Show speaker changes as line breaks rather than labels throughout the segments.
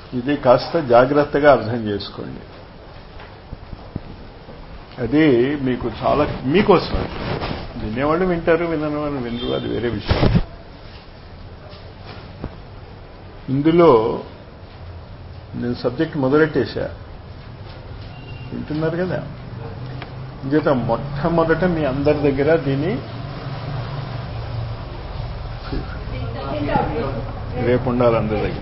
ఇది కాస్త జాగ్రత్తగా అర్థం చేసుకోండి అది మీకు చాలా మీకోసం వినేవాళ్ళు వింటారు వినని వాళ్ళు వినరు అది వేరే విషయం ఇందులో నేను సబ్జెక్ట్ మొదలెట్టేశా వింటున్నారు కదా ఇంకేత మొట్టమొదట మీ అందరి దగ్గర దీన్ని రేపు ఉండాలి అందరి దగ్గర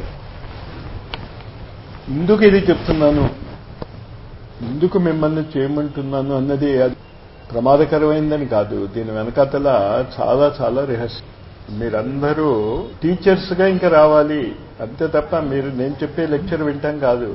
ఎందుకు ఇది చెప్తున్నాను ఎందుకు మిమ్మల్ని చేయమంటున్నాను అన్నది అది ప్రమాదకరమైందని కాదు దీని వెనకాతల చాలా చాలా రహస్యం మీరందరూ టీచర్స్ గా ఇంకా రావాలి అంతే తప్ప మీరు నేను చెప్పే లెక్చర్ వింటాం కాదు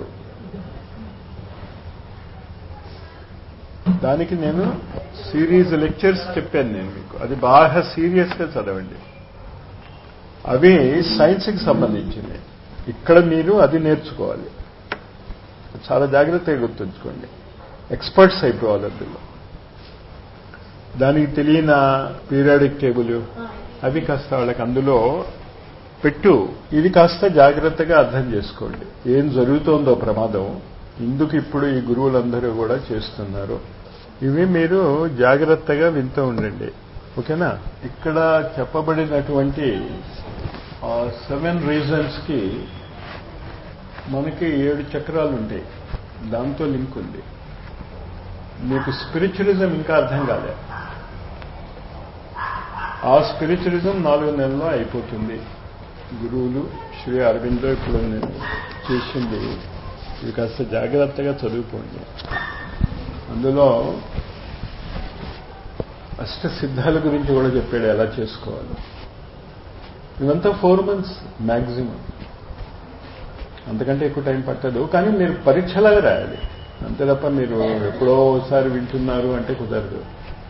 దానికి నేను సిరీస్ లెక్చర్స్ చెప్పాను నేను మీకు అది బాగా సీరియస్ గా చదవండి అవి సైన్స్కి సంబంధించింది ఇక్కడ మీరు అది నేర్చుకోవాలి చాలా జాగ్రత్తగా గుర్తుంచుకోండి ఎక్స్పర్ట్స్ అయిపోవాలి అందులో దానికి తెలియని పీరియాడిక్ టేబుల్ అవి కాస్త వాళ్ళకి అందులో పెట్టు ఇది కాస్త జాగ్రత్తగా అర్థం చేసుకోండి ఏం జరుగుతోందో ప్రమాదం ఇందుకు ఇప్పుడు ఈ గురువులందరూ కూడా చేస్తున్నారు ఇవి మీరు జాగ్రత్తగా వింటూ ఉండండి ఓకేనా ఇక్కడ చెప్పబడినటువంటి సెవెన్ రీజన్స్ కి మనకి ఏడు చక్రాలు ఉంటాయి దాంతో లింక్ ఉంది మీకు స్పిరిచువలిజం ఇంకా అర్థం కాలే ఆ స్పిరిచువలిజం నాలుగు నెలల్లో అయిపోతుంది గురువులు శ్రీ అరవిందో ఇప్పుడు నేను చేసింది ఇది కాస్త జాగ్రత్తగా చదువుకోండి అందులో అష్ట సిద్ధాల గురించి కూడా చెప్పాడు ఎలా చేసుకోవాలి ఇవంతా ఫోర్ మంత్స్ మ్యాక్సిమం అంతకంటే ఎక్కువ టైం పట్టదు కానీ మీరు పరీక్షలాగా రాయాలి అంతే తప్ప మీరు ఎప్పుడో ఒకసారి వింటున్నారు అంటే కుదరదు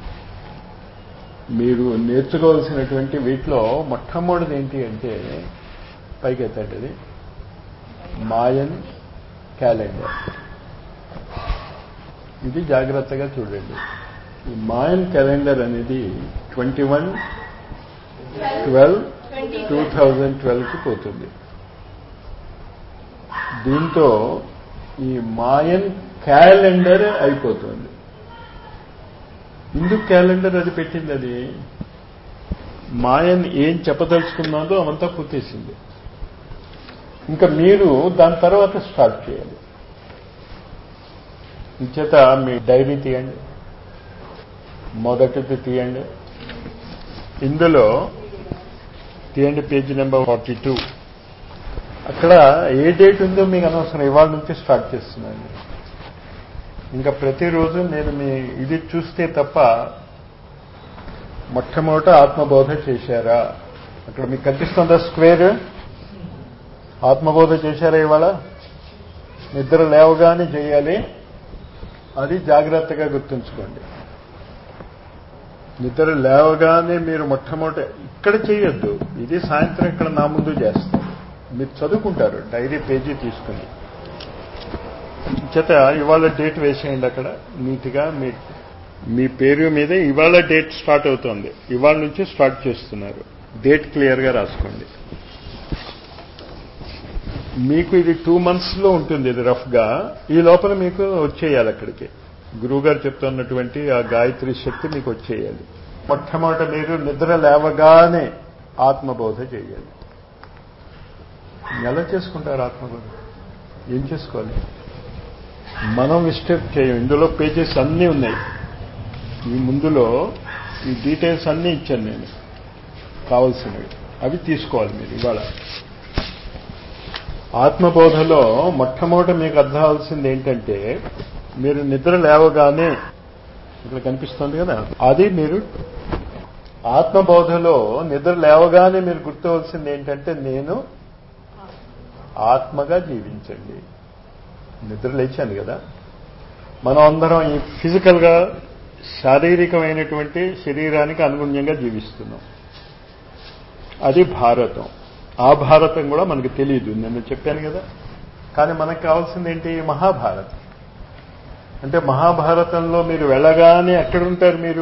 మీరు నేర్చుకోవాల్సినటువంటి వీటిలో మొట్టమొదటిది ఏంటి అంటే పైకి ఎత్తండి మాయన్ క్యాలెండర్ ఇది జాగ్రత్తగా చూడండి ఈ మాయన్ క్యాలెండర్ అనేది twenty one twelve two thousand ట్వెల్వ్కి పోతుంది దీంతో ఈ మాయన్ క్యాలెండర్ అయిపోతుంది ఎందుకు క్యాలెండర్ అది పెట్టింది అది మాయన్ ఏం చెప్పదలుచుకున్నదో అవంతా పూర్తేసింది ఇంకా మీరు దాని తర్వాత స్టార్ట్ చేయాలి ఇంచేత మీ డైరీ తీయండి మొదటిది తీయండి ఇందులో తీయండి పేజీ నెంబర్ ఫార్టీ టూ అక్కడ ఏ డేట్ ఉందో మీకు అనవసరం ఇవాళ నుంచి స్టార్ట్ చేస్తున్నాను ఇంకా ప్రతిరోజు నేను మీ ఇది చూస్తే తప్ప మొట్టమొదట ఆత్మబోధ చేశారా అక్కడ మీకు కనిపిస్తుందా స్క్వేర్ ఆత్మబోధ చేశారా ఇవాళ నిద్ర లేవగానే చేయాలి అది జాగ్రత్తగా గుర్తుంచుకోండి నిద్ర లేవగానే మీరు మొట్టమొదటి ఇక్కడ చేయొద్దు ఇది సాయంత్రం ఇక్కడ నా ముందు చేస్తారు మీరు చదువుకుంటారు డైరీ పేజీ తీసుకుని చేత ఇవాళ డేట్ వేసేయండి అక్కడ నీట్గా మీ మీ పేరు మీద ఇవాళ డేట్ స్టార్ట్ అవుతోంది ఇవాళ నుంచి స్టార్ట్ చేస్తున్నారు డేట్ క్లియర్గా రాసుకోండి మీకు ఇది టూ మంత్స్లో ఉంటుంది ఇది రఫ్గా ఈ లోపల మీకు వచ్చేయాలి అక్కడికి గురువుగారు చెప్తున్నటువంటి ఆ గాయత్రి శక్తి మీకు వచ్చేయాలి మొట్టమొదట మీరు నిద్ర లేవగానే ఆత్మబోధ చేయాలి ఎలా చేసుకుంటారు ఆత్మబోధ ఏం చేసుకోవాలి మనం మిస్టేక్ చేయం ఇందులో పేజెస్ అన్నీ ఉన్నాయి ఈ ముందులో ఈ డీటెయిల్స్ అన్నీ ఇచ్చాను నేను కావలసినవి అవి తీసుకోవాలి మీరు ఇవాళ ఆత్మబోధలో మొట్టమొదట మీకు అర్థం అవ్వాల్సింది ఏంటంటే మీరు నిద్ర లేవగానే ఇక్కడ కనిపిస్తుంది కదా అది మీరు ఆత్మబోధలో నిద్ర లేవగానే మీరు గుర్తవలసింది ఏంటంటే నేను ఆత్మగా జీవించండి నిద్ర లేచాను కదా మనం అందరం ఈ ఫిజికల్ గా శారీరకమైనటువంటి శరీరానికి అనుగుణ్యంగా జీవిస్తున్నాం అది భారతం ఆ భారతం కూడా మనకు తెలియదు నేను చెప్పాను కదా కానీ మనకు కావాల్సింది ఏంటి మహాభారతం అంటే మహాభారతంలో మీరు వెళ్ళగానే ఎక్కడుంటారు మీరు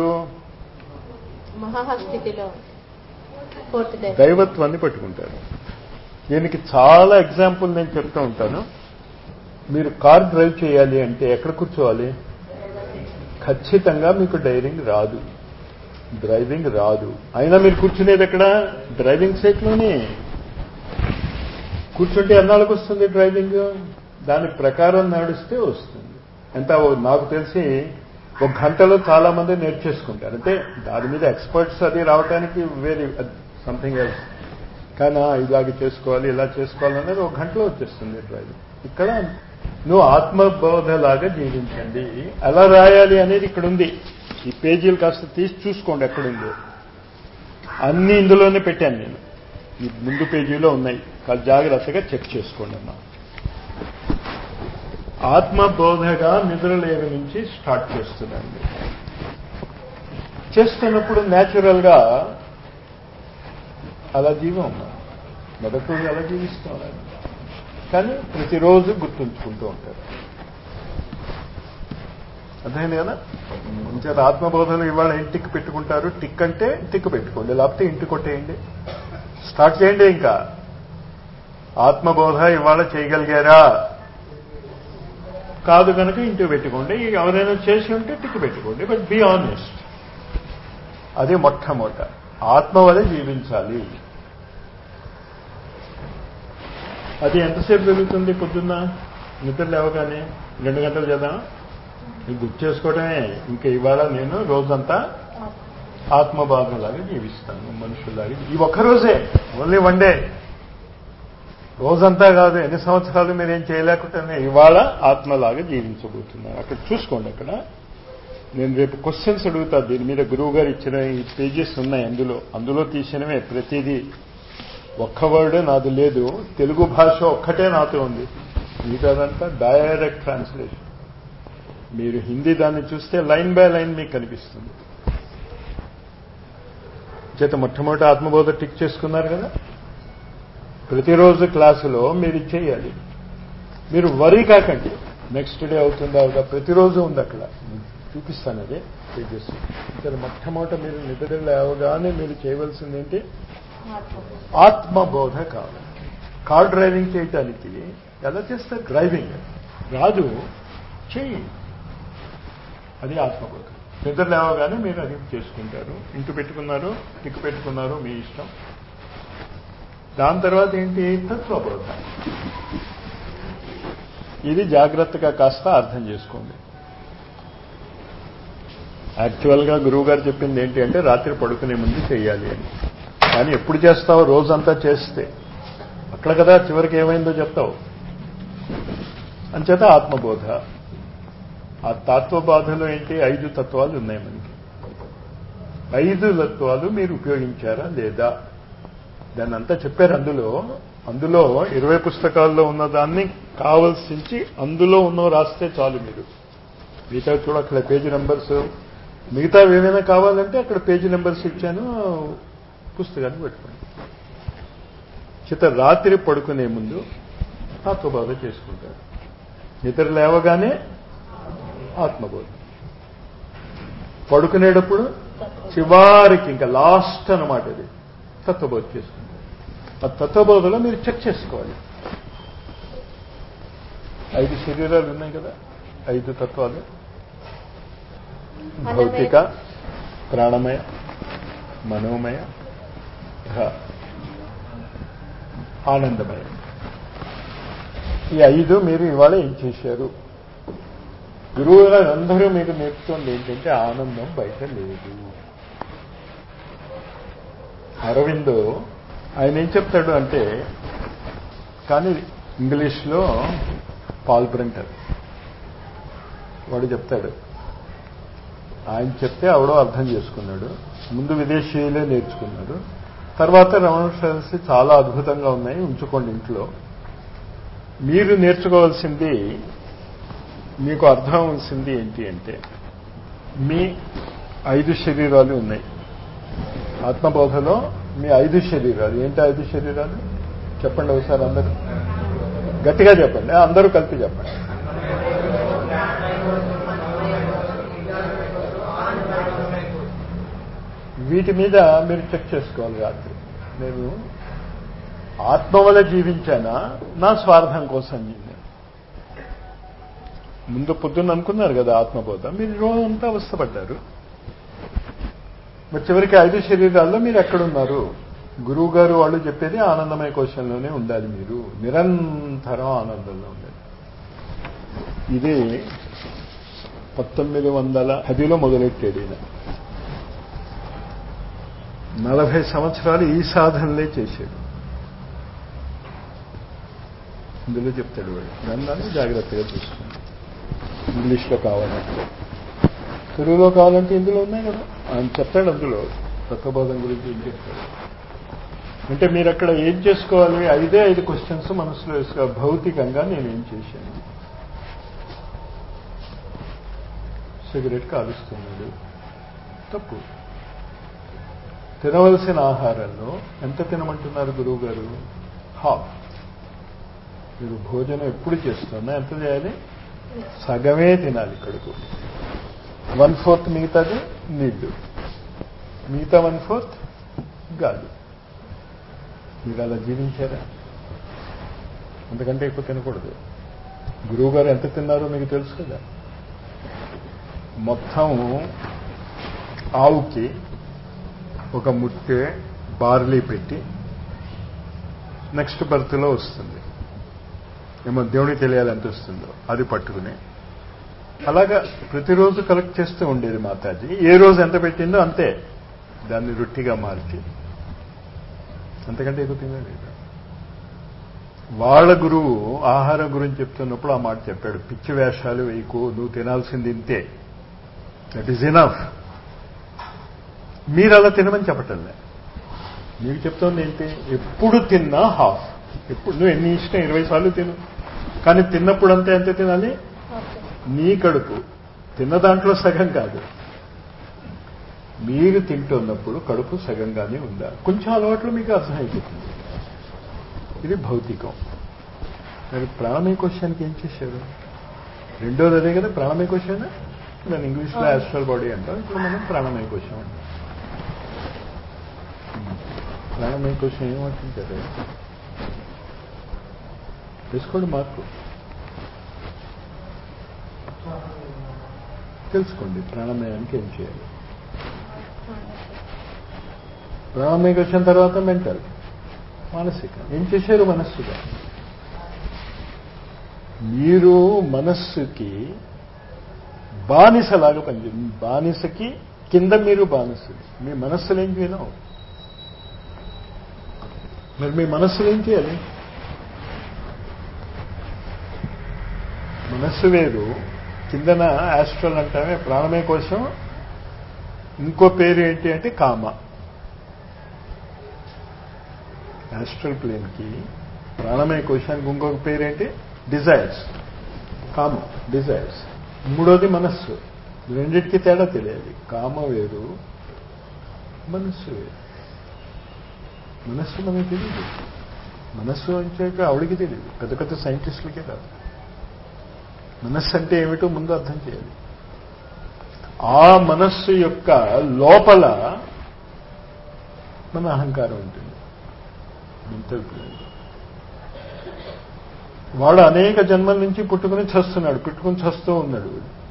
మహాస్థితిలో ఫోర్త్ డే
దైవత్వాన్ని పట్టుకుంటారు దీనికి చాలా ఎగ్జాంపుల్ నేను చెప్తూ ఉంటాను మీరు కార్ డ్రైవ్ చేయాలి అంటే ఎక్కడ కూర్చోవాలి ఖచ్చితంగా మీకు డ్రైవింగ్ రాదు డ్రైవింగ్ రాదు అయినా మీరు కూర్చునేది ఎక్కడ డ్రైవింగ్ సీట్లోనే కూర్చుంటే ఎన్నాళ్ళకి వస్తుంది డ్రైవింగ్ దాని ప్రకారం నడిస్తే వస్తుంది ఎంత ఓ- నాకు తెలిసి ఒక గంటలో చాలా మంది నేర్చేసుకుంటారు అంటే దాని మీద ఎక్స్పర్ట్స్ అది రావడానికి వేరే సంథింగ్ ఎల్స్ కానీ ఆ, ఇలాగ చేసుకోవాలి ఇలా చేసుకోవాలి అనేది ఒక గంటలో వచ్చేస్తుంది డ్రైవింగ్ ఇక్కడ నువ్వు ఆత్మబోధలాగా జీవించండి ఎలా రాయాలి అనేది ఇక్కడ ఉంది ఈ పేజీలు కాస్త తీసి చూసుకోండి ఎక్కడుందో అన్ని ఇందులోనే పెట్టాను నేను ఈ ముందు పేజీలో ఉన్నాయి కాదు జాగ్రత్తగా చెక్ చేసుకోండి అమ్మా ఆత్మబోధగా నిద్రలేవి నుంచి స్టార్ట్ చేస్తున్నాను చేస్తున్నప్పుడు న్యాచురల్ గా అలా జీవం మొదటి రోజు అలా జీవిస్తాం కానీ ప్రతిరోజు గుర్తుంచుకుంటూ ఉంటారు అర్థమైంది కదా ఇంచేత ఆత్మబోధలు ఇవాళ ఏం టిక్ పెట్టుకుంటారు టిక్ అంటే టిక్ పెట్టుకోండి లేకపోతే ఇంటి కొట్టేయండి స్టార్ట్ చేయండి ఇంకా ఆత్మబోధ ఇవాళ చేయగలిగారా కాదు కనుక ఇంటి పెట్టుకోండి ఎవరైనా చేసి ఉంటే టిక్ పెట్టుకోండి బట్ బీ ఆనెస్ట్ అది మొట్టమొదట ఆత్మ వలె జీవించాలి అది ఎంతసేపు జరుగుతుంది పొద్దున్న నిద్ర లేవగానే రెండు గంటలు చేద్దాం ఇది గుర్తు చేసుకోవడమే ఇంకా ఇవాళ నేను రోజంతా ఆత్మబాధలాగా జీవిస్తాను మనుషుల్లాగా ఈ ఒక్కరోజే ఓన్లీ వన్ డే రోజంతా కాదు ఎన్ని సంవత్సరాలు మీరు ఏం చేయలేకుండానే ఇవాళ ఆత్మలాగా జీవించబోతున్నారు అక్కడ చూసుకోండి అక్కడ నేను రేపు క్వశ్చన్స్ అడుగుతా దీని మీద గురువు గారు ఇచ్చిన ఈ పేజెస్ ఉన్నాయి అందులో అందులో తీసినవే ప్రతిదీ ఒక్క వర్డ్ నాది లేదు తెలుగు భాష ఒక్కటే నాతో ఉంది మిగతాదంతా డైరెక్ట్ ట్రాన్స్లేషన్ మీరు హిందీ దాన్ని చూస్తే లైన్ బై లైన్ మీకు కనిపిస్తుంది చేత మొట్టమొదటి ఆత్మబోధ టిక్ చేసుకున్నారు కదా ప్రతిరోజు క్లాసులో మీరు చేయాలి మీరు వరి కాకండి నెక్స్ట్ డే అవుతుందా అవుదా ప్రతిరోజు ఉంది అక్కడ చూపిస్తాను అది పేజెస్ ఇక్కడ మొట్టమొదట మీరు నిద్ర లేవగానే మీరు చేయవలసింది ఏంటి ఆత్మబోధ కావాలి కార్ డ్రైవింగ్ చేయటానికి ఎలా చేస్తారు డ్రైవింగ్ రాదు చెయ్యి అది ఆత్మబోధ నిద్ర లేవగానే మీరు అది చేసుకుంటారు ఇంటి పెట్టుకున్నారు టిక్ పెట్టుకున్నారు మీ ఇష్టం దాని తర్వాత ఏంటి తత్వబోధ ఇది జాగ్రత్తగా కాస్త అర్థం చేసుకోండి యాక్చువల్గా గురువు గారు చెప్పింది ఏంటి అంటే రాత్రి పడుకునే ముందు చేయాలి అని కానీ ఎప్పుడు చేస్తావు రోజంతా చేస్తే అక్కడ కదా చివరికి ఏమైందో చెప్తావు అంచేత ఆత్మబోధ ఆ తత్వబోధలో ఏంటి ఐదు తత్వాలు ఉన్నాయి మనకి ఐదు తత్వాలు మీరు ఉపయోగించారా లేదా దాన్ని అంతా చెప్పారు అందులో అందులో ఇరవై పుస్తకాల్లో ఉన్న దాన్ని కావలసించి అందులో ఉన్న రాస్తే చాలు మీరు మిగతా కూడా అక్కడ పేజీ నెంబర్స్ మిగతా ఏమైనా కావాలంటే అక్కడ పేజీ నెంబర్స్ ఇచ్చాను పుస్తకాన్ని పెట్టుకోండి చిత రాత్రి పడుకునే ముందు ఆత్మబోధ చేసుకుంటారు నిద్ర లేవగానే ఆత్మబోధ పడుకునేటప్పుడు చివరికి ఇంకా లాస్ట్ అన్నమాట ఇది తత్వబోధ చేసుకుంటారు ఆ తత్వబోధలో మీరు చెక్ చేసుకోవాలి ఐదు శరీరాలు ఉన్నాయి కదా ఐదు తత్వాలు భౌతిక ప్రాణమయ మనోమయ ఘ ఆనందమయ ఈ ఐదు మీరు ఇవాళ ఏం చేశారు గురువు గారు అందరూ మీకు నేర్పుతుంది ఏంటంటే ఆనందం బయట లేదు అరవిందో ఆయన ఏం చెప్తాడు అంటే కానీ ఇంగ్లీష్లో పాల్ బ్రంటర్ వాడు చెప్తాడు ఆయన చెప్తే ఆవిడో అర్థం చేసుకున్నాడు ముందు విదేశీయులే నేర్చుకున్నాడు తర్వాత రమణ సదస్సు చాలా అద్భుతంగా ఉన్నాయి ఉంచుకోండి ఇంట్లో మీరు నేర్చుకోవాల్సింది మీకు అర్థం అవ్వాల్సింది ఏంటి అంటే మీ ఐదు శరీరాలు ఉన్నాయి ఆత్మబోధలో మీ ఐదు శరీరాలు ఏంటి ఐదు శరీరాలు చెప్పండి ఒకసారి అందరూ గట్టిగా చెప్పండి అందరూ కలిపి చెప్పండి వీటి మీద మీరు చెక్ చేసుకోవాలి రాత్రి నేను ఆత్మ వల్ల జీవించానా నా స్వార్థం కోసం నేను ముందు పొద్దున్న అనుకున్నారు కదా ఆత్మబోధ మీరు రోజంతా అవస్థపడ్డారు మరి చివరికి ఐదు శరీరాల్లో మీరు ఎక్కడున్నారు గురువు గారు వాళ్ళు చెప్పేది ఆనందమయ కోశంలోనే ఉండాలి మీరు నిరంతరం ఆనందంలో ఉండాలి ఇది పంతొమ్మిది వందల పదిలో మొదలెట్టాడు ఈయన నలభై సంవత్సరాలు ఈ సాధనలే చేశాడు ఇందులో చెప్తాడు వాడు దాన్ని జాగ్రత్తగా చూసుకోండి ఇంగ్లీష్లో కావాలంటే తెలుగులో కావాలంటే ఇందులో ఉన్నాయి కదా ఆయన చెప్తాడు అందులో తత్వబోధం గురించి ఏం చెప్తాడు అంటే మీరు అక్కడ ఏం చేసుకోవాలి ఐదే ఐదు క్వశ్చన్స్ మనసులో వేసుకో భౌతికంగా నేను ఏం చేశాను సిగరెట్ కాలుస్తున్నాడు తప్పు తినవలసిన ఆహారంలో ఎంత తినమంటున్నారు గురువు గారు హాఫ్ మీరు భోజనం ఎప్పుడు చేస్తున్నా ఎంత చేయాలి సగమే తినాలి కడుపు వన్ ఫోర్త్ మిగతాది నీళ్లు మిగతా వన్ ఫోర్త్ గాలి మీరు అలా జీవించారా అంతకంటే ఎక్కువ తినకూడదు గురువు గారు ఎంత తిన్నారో మీకు తెలుసు కదా మొత్తం ఆవుకి ఒక ముట్టె బార్లీ పెట్టి నెక్స్ట్ బర్త్లో వస్తుంది ఏమో దేవుడికి తెలియాలి ఎంత వస్తుందో అది పట్టుకుని అలాగా ప్రతిరోజు కలెక్ట్ చేస్తూ ఉండేది మాతాజీ ఏ రోజు ఎంత పెట్టిందో అంతే దాన్ని రొట్టిగా మార్చి అంతకంటే ఎక్కువ తినలేదు వాళ్ళ గురువు ఆహారం గురించి చెప్తున్నప్పుడు ఆ మాట చెప్పాడు పిచ్చి వేషాలు వేయకు నువ్వు తినాల్సింది ఇంతే దట్ ఈస్ ఇనఫ్ మీరు అలా తినమని చెప్పటంలే నీకు చెప్తోంది ఏంటి ఎప్పుడు తిన్నా హాఫ్ ఎప్పుడు నువ్వు ఎన్ని ఇష్టం ఇరవై సార్లు తిను కానీ తిన్నప్పుడు అంతే ఎంత తినాలి నీ కడుపు తిన్న దాంట్లో సగం కాదు మీరు తింటున్నప్పుడు కడుపు సగంగానే ఉందా కొంచెం అలవాట్లు మీకు అర్థమైపోతుంది ఇది భౌతికం మరి ప్రాణమయ క్వశ్చన్కి ఏం చేశారు రెండోది అదే కదా ప్రాణమయ క్వశ్చన్ నేను ఇంగ్లీష్లో యాస్ట్రల్ బాడీ అంటాం ఇప్పుడు మనం ప్రాణమయ క్వశ్చన్ అంటాం ప్రాణమయ క్వశ్చన్ ఏమంటుంటారు తెలుసుకోండి మార్కు తెలుసుకోండి ప్రాణమయానికి ఏం చేయాలి ప్రాణమయకి వచ్చిన తర్వాత మెంటల్ మానసిక ఏం చేశారు మనస్సుగా మీరు మనస్సుకి బానిసలాగా పనిచే బానిసకి కింద మీరు బానిసలు మీ మనస్సులు ఏం చేయలేవు మరి మీ మనస్సులు ఏం చేయాలి మనస్సు వేరు కిందన ఆస్ట్రల్ అంటామే ప్రాణమే కోసం ఇంకో పేరు ఏంటి అంటే కామ ఆస్ట్రల్ ప్లేన్కి ప్రాణమయ కోశానికి ఇంకొక పేరు ఏంటి డిజైర్స్ కామ డిజైర్స్ మూడోది మనస్సు రెండింటికి తేడా తెలియాలి కామ వేరు మనస్సు వేరు మనస్సు మనకి తెలియదు మనస్సు అంటే ఆవిడికి తెలియదు పెద్ద పెద్ద సైంటిస్టులకే కాదు మనస్సు అంటే ఏమిటో ముందు అర్థం చేయాలి ఆ మనస్సు యొక్క లోపల మన అహంకారం ఉంటుంది మెంటల్ ప్లేన్ వాడు అనేక జన్మల నుంచి పుట్టుకుని చస్తున్నాడు పుట్టుకుని చస్తూ ఉన్నాడు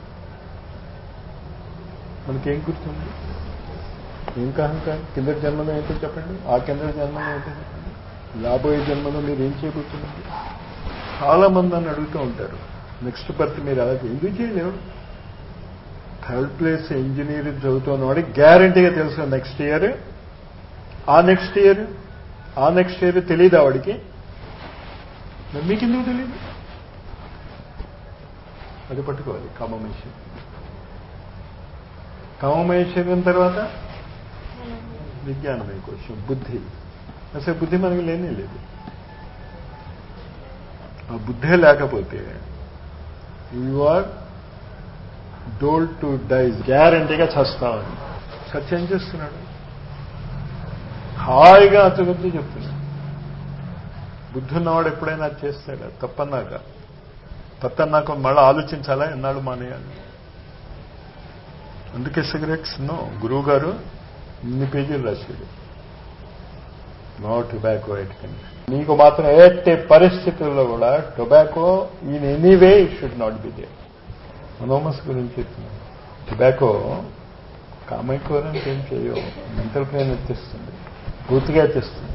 మనకేం గుర్తుంది ఏం అహంకారం కిందటి జన్మలో ఏంటో చెప్పండి ఆ కిందటి జన్మలో ఏంటో చెప్పండి రాబోయే జన్మలో మీరు ఏం చేయబోతున్నారు చాలా మంది అని అడుగుతూ ఉంటారు నెక్స్ట్ బర్త్ మీరు అలా ఎందుకు చేయలేవు థర్డ్ ప్లేస్ ఇంజనీర్ చదువుతున్నవాడి గ్యారంటీగా తెలుసు నెక్స్ట్ ఇయర్ ఆ నెక్స్ట్ ఇయర్ ఆ నెక్స్ట్ ఇయర్ తెలియదు వాడికి మీకు ఎందుకు తెలియదు అది పట్టుకోవాలి కామమేషన్ కామమేషన్ తర్వాత విజ్ఞానమయ కోశం బుద్ధి అసలు బుద్ధి మనకి లేనే లేదు ఆ బుద్ధే లేకపోతే యు ఆర్ డోల్ టు డైజ్ గ్యారంటీగా చస్తామని సత్యం చేస్తున్నాడు హాయిగా అతగురించి చెప్తున్నాడు బుద్ధి ఉన్నవాడు ఎప్పుడైనా అది చేస్తాడా తప్పన్నాక తప్పన్నాక మళ్ళీ ఆలోచించాలా ఎన్నాళ్ళు మానేయాలి అందుకే సిగరెట్స్ నో గురువు గారు ఇన్ని పేజీలు రాశాడు నో టొబాకో ఎట్ కండిషన్ మీకు మాత్రం ఎట్టి పరిస్థితుల్లో కూడా tobacco in any way it should not be దే మనోమస్ గురించి టొబాకో కామైకోరంటే ఏం చేయవు మెంటల్ పెయిన్ ఎత్తిస్తుంది పూర్తిగా ఎత్తిస్తుంది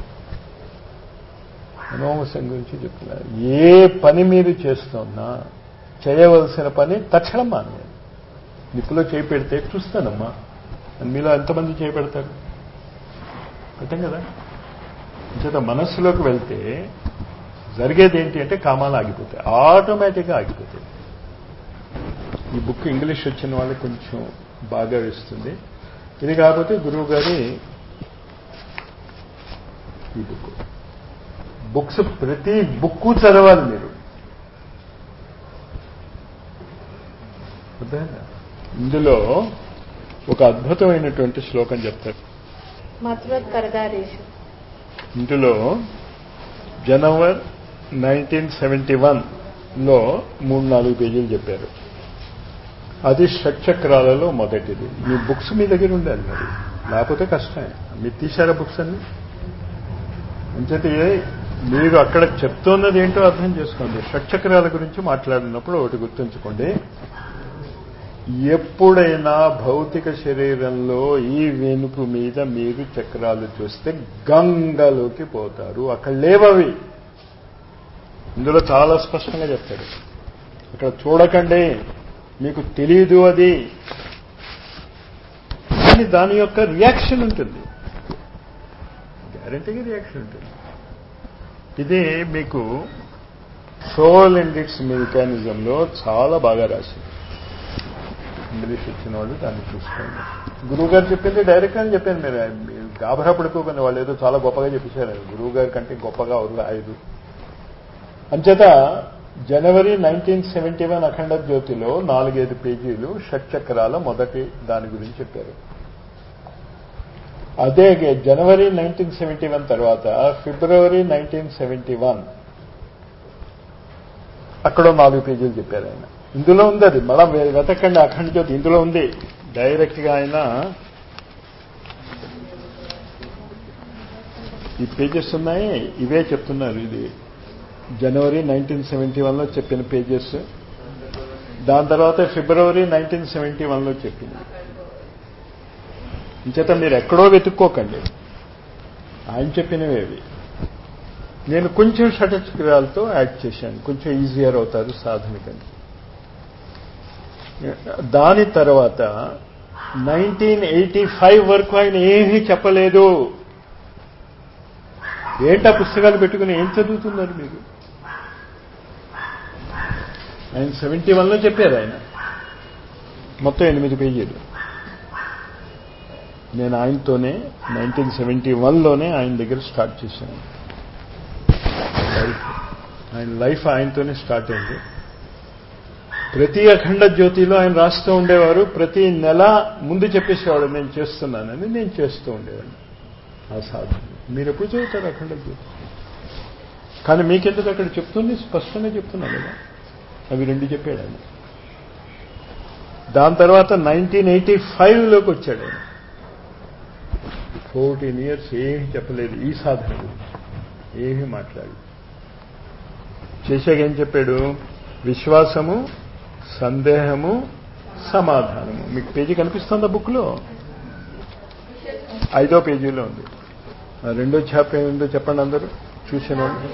మనోమసం గురించి చెప్తున్నారు ఏ పని మీరు చేస్తున్నా చేయవలసిన పని తక్షణం మానేయాలి నిప్పులో చేయి పెడితే చూస్తానమ్మా అని మీలో ఎంతమంది చేయి పెడతారు పెట్టం కదా చేత మనస్సులోకి వెళ్తే జరిగేది ఏంటి అంటే కామాలు ఆగిపోతాయి ఆటోమేటిక్గా ఆగిపోతాయి ఈ బుక్ ఇంగ్లీష్ వచ్చిన వాళ్ళకి కొంచెం బాగా వేస్తుంది ఇది కాకపోతే గురువు గారి ఈ బుక్ బుక్స్ ప్రతి బుక్ చదవాలి మీరు అర్థమైందా? ఇందులో ఒక అద్భుతమైనటువంటి శ్లోకం చెప్తారు
మత్వత్ పరదారేషు
ఇందులో జనవరి నైన్టీన్ సెవెంటీ వన్లో మూడు నాలుగు పేజీలు చెప్పారు అది షట్చక్రాలలో మొదటిది మీ బుక్స్ మీ దగ్గర ఉండాలి మరి లేకపోతే కష్టమే మీరు తీశారా బుక్స్ అన్ని అంచేతే మీరు అక్కడ చెప్తున్నది ఏంటో అర్థం చేసుకోండి షట్చక్రాల గురించి మాట్లాడినప్పుడు ఒకటి గుర్తుంచుకోండి ఎప్పుడైనా భౌతిక శరీరంలో ఈ వెనుపు మీద మీరు చక్రాలు చూస్తే గంగలోకి పోతారు అక్కడ లేవవి ఇందులో చాలా స్పష్టంగా చెప్తాడు అక్కడ చూడకండి మీకు తెలియదు అది కానీ దాని యొక్క రియాక్షన్ ఉంటుంది గ్యారంటీగా రియాక్షన్ ఉంటుంది ఇది మీకు సోల్ అండ్ ఇట్స్ మెకానిజంలో చాలా బాగా రాసింది ఇంగ్లీష్ వచ్చిన వాళ్ళు దాన్ని చూసుకోండి గురువు గారు చెప్పింది డైరెక్ట్ అని చెప్పాను మీరు మీరు గాబరా పడుకోకండి వాళ్ళు ఏదో చాలా గొప్పగా చెప్పేశారు గురువు గారి కంటే గొప్పగా ఎవరు రాయదు అంచేత జనవరి నైన్టీన్ సెవెంటీ వన్ అఖండ జ్యోతిలో నాలుగైదు పేజీలు షట్చక్రాల మొదటి దాని గురించి చెప్పారు అదే జనవరి నైన్టీన్ సెవెంటీ వన్ తర్వాత ఫిబ్రవరి నైన్టీన్ సెవెంటీ వన్ అక్కడ నాలుగు పేజీలు చెప్పారు ఆయన ఇందులో ఉంది అది మళ్ళా వెతకండి అఖండ జ్యోతి ఇందులో ఉంది డైరెక్ట్ గా ఆయన ఈ పేజెస్ ఉన్నాయి ఇవే చెప్తున్నారు ఇది జనవరి నైన్టీన్ సెవెంటీ వన్లో చెప్పిన పేజెస్ దాని తర్వాత ఫిబ్రవరి నైన్టీన్ సెవెంటీ వన్లో చెప్పింది ఇంచేత మీరు ఎక్కడో వెతుక్కోకండి ఆయన చెప్పినవి అవి నేను కొంచెం షటచక్రాలతో యాడ్ చేశాను కొంచెం ఈజియర్ అవుతారు సాధనకండి దాని తర్వాత నైన్టీన్ ఎయిటీ ఫైవ్ వరకు ఆయన ఏమీ చెప్పలేదు ఏంటా పుస్తకాలు పెట్టుకుని ఏం చదువుతున్నారు మీరు ఆయన సెవెంటీ వన్లో చెప్పారు ఆయన మొత్తం ఎనిమిది పేజీలు నేను ఆయనతోనే నైన్టీన్ సెవెంటీ వన్లోనే ఆయన దగ్గర స్టార్ట్ చేశాను లైఫ్ ఆయన లైఫ్ ఆయనతోనే స్టార్ట్ అయింది ప్రతి అఖండ జ్యోతిలో ఆయన రాస్తూ ఉండేవారు ప్రతి నెల ముందు చెప్పేసేవాడు నేను చేస్తున్నానని నేను చేస్తూ ఉండేవాడిని ఆ సాధన మీరు ఎప్పుడు చదువుతారు అఖండ జ్యోతి కానీ మీకెందుకు అక్కడ చెప్తుంది స్పష్టంగా చెప్తున్నాను కదా అవి రెండు చెప్పాడు ఆయన దాని తర్వాత నైన్టీన్ ఎయిటీ ఫైవ్లోకి వచ్చాడు ఆయన ఫోర్టీన్ ఇయర్స్ ఏమీ చెప్పలేదు ఈ సాధన గురించి ఏమీ మాట్లాడి చేశాక ఏం చెప్పాడు విశ్వాసము సందేహము సమాధానము మీకు పేజీ కనిపిస్తుందా బుక్లో ఐదో పేజీలో ఉంది ఆ రెండో చాప్ ఏందో చెప్పండి అందరూ చూసిన వాళ్ళు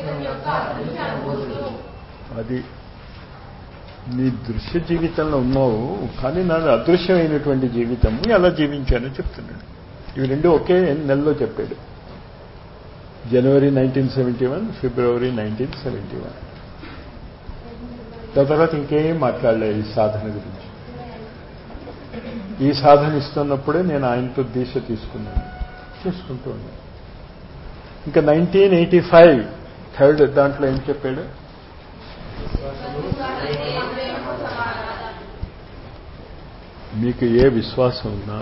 అది నీ దృశ్య జీవితంలో ఉన్నావు కానీ నాది అదృశ్యమైనటువంటి జీవితము ఎలా జీవించానో చెప్తున్నాడు ఇవి రెండు ఒకే నెలలో చెప్పాడు January nineteen seventy one February nineteen seventy one దాని తర్వాత ఇంకేం మాట్లాడలేదు ఈ సాధన గురించి ఈ సాధన ఇస్తున్నప్పుడే నేను ఆయనతో దీక్ష తీసుకున్నాను చేసుకుంటూ ఉన్నాను ఇంకా నైన్టీన్ ఎయిటీ ఫైవ్ థర్డ్ దాంట్లో ఏం చెప్పాడు మీకు ఏ విశ్వాసం ఉన్నా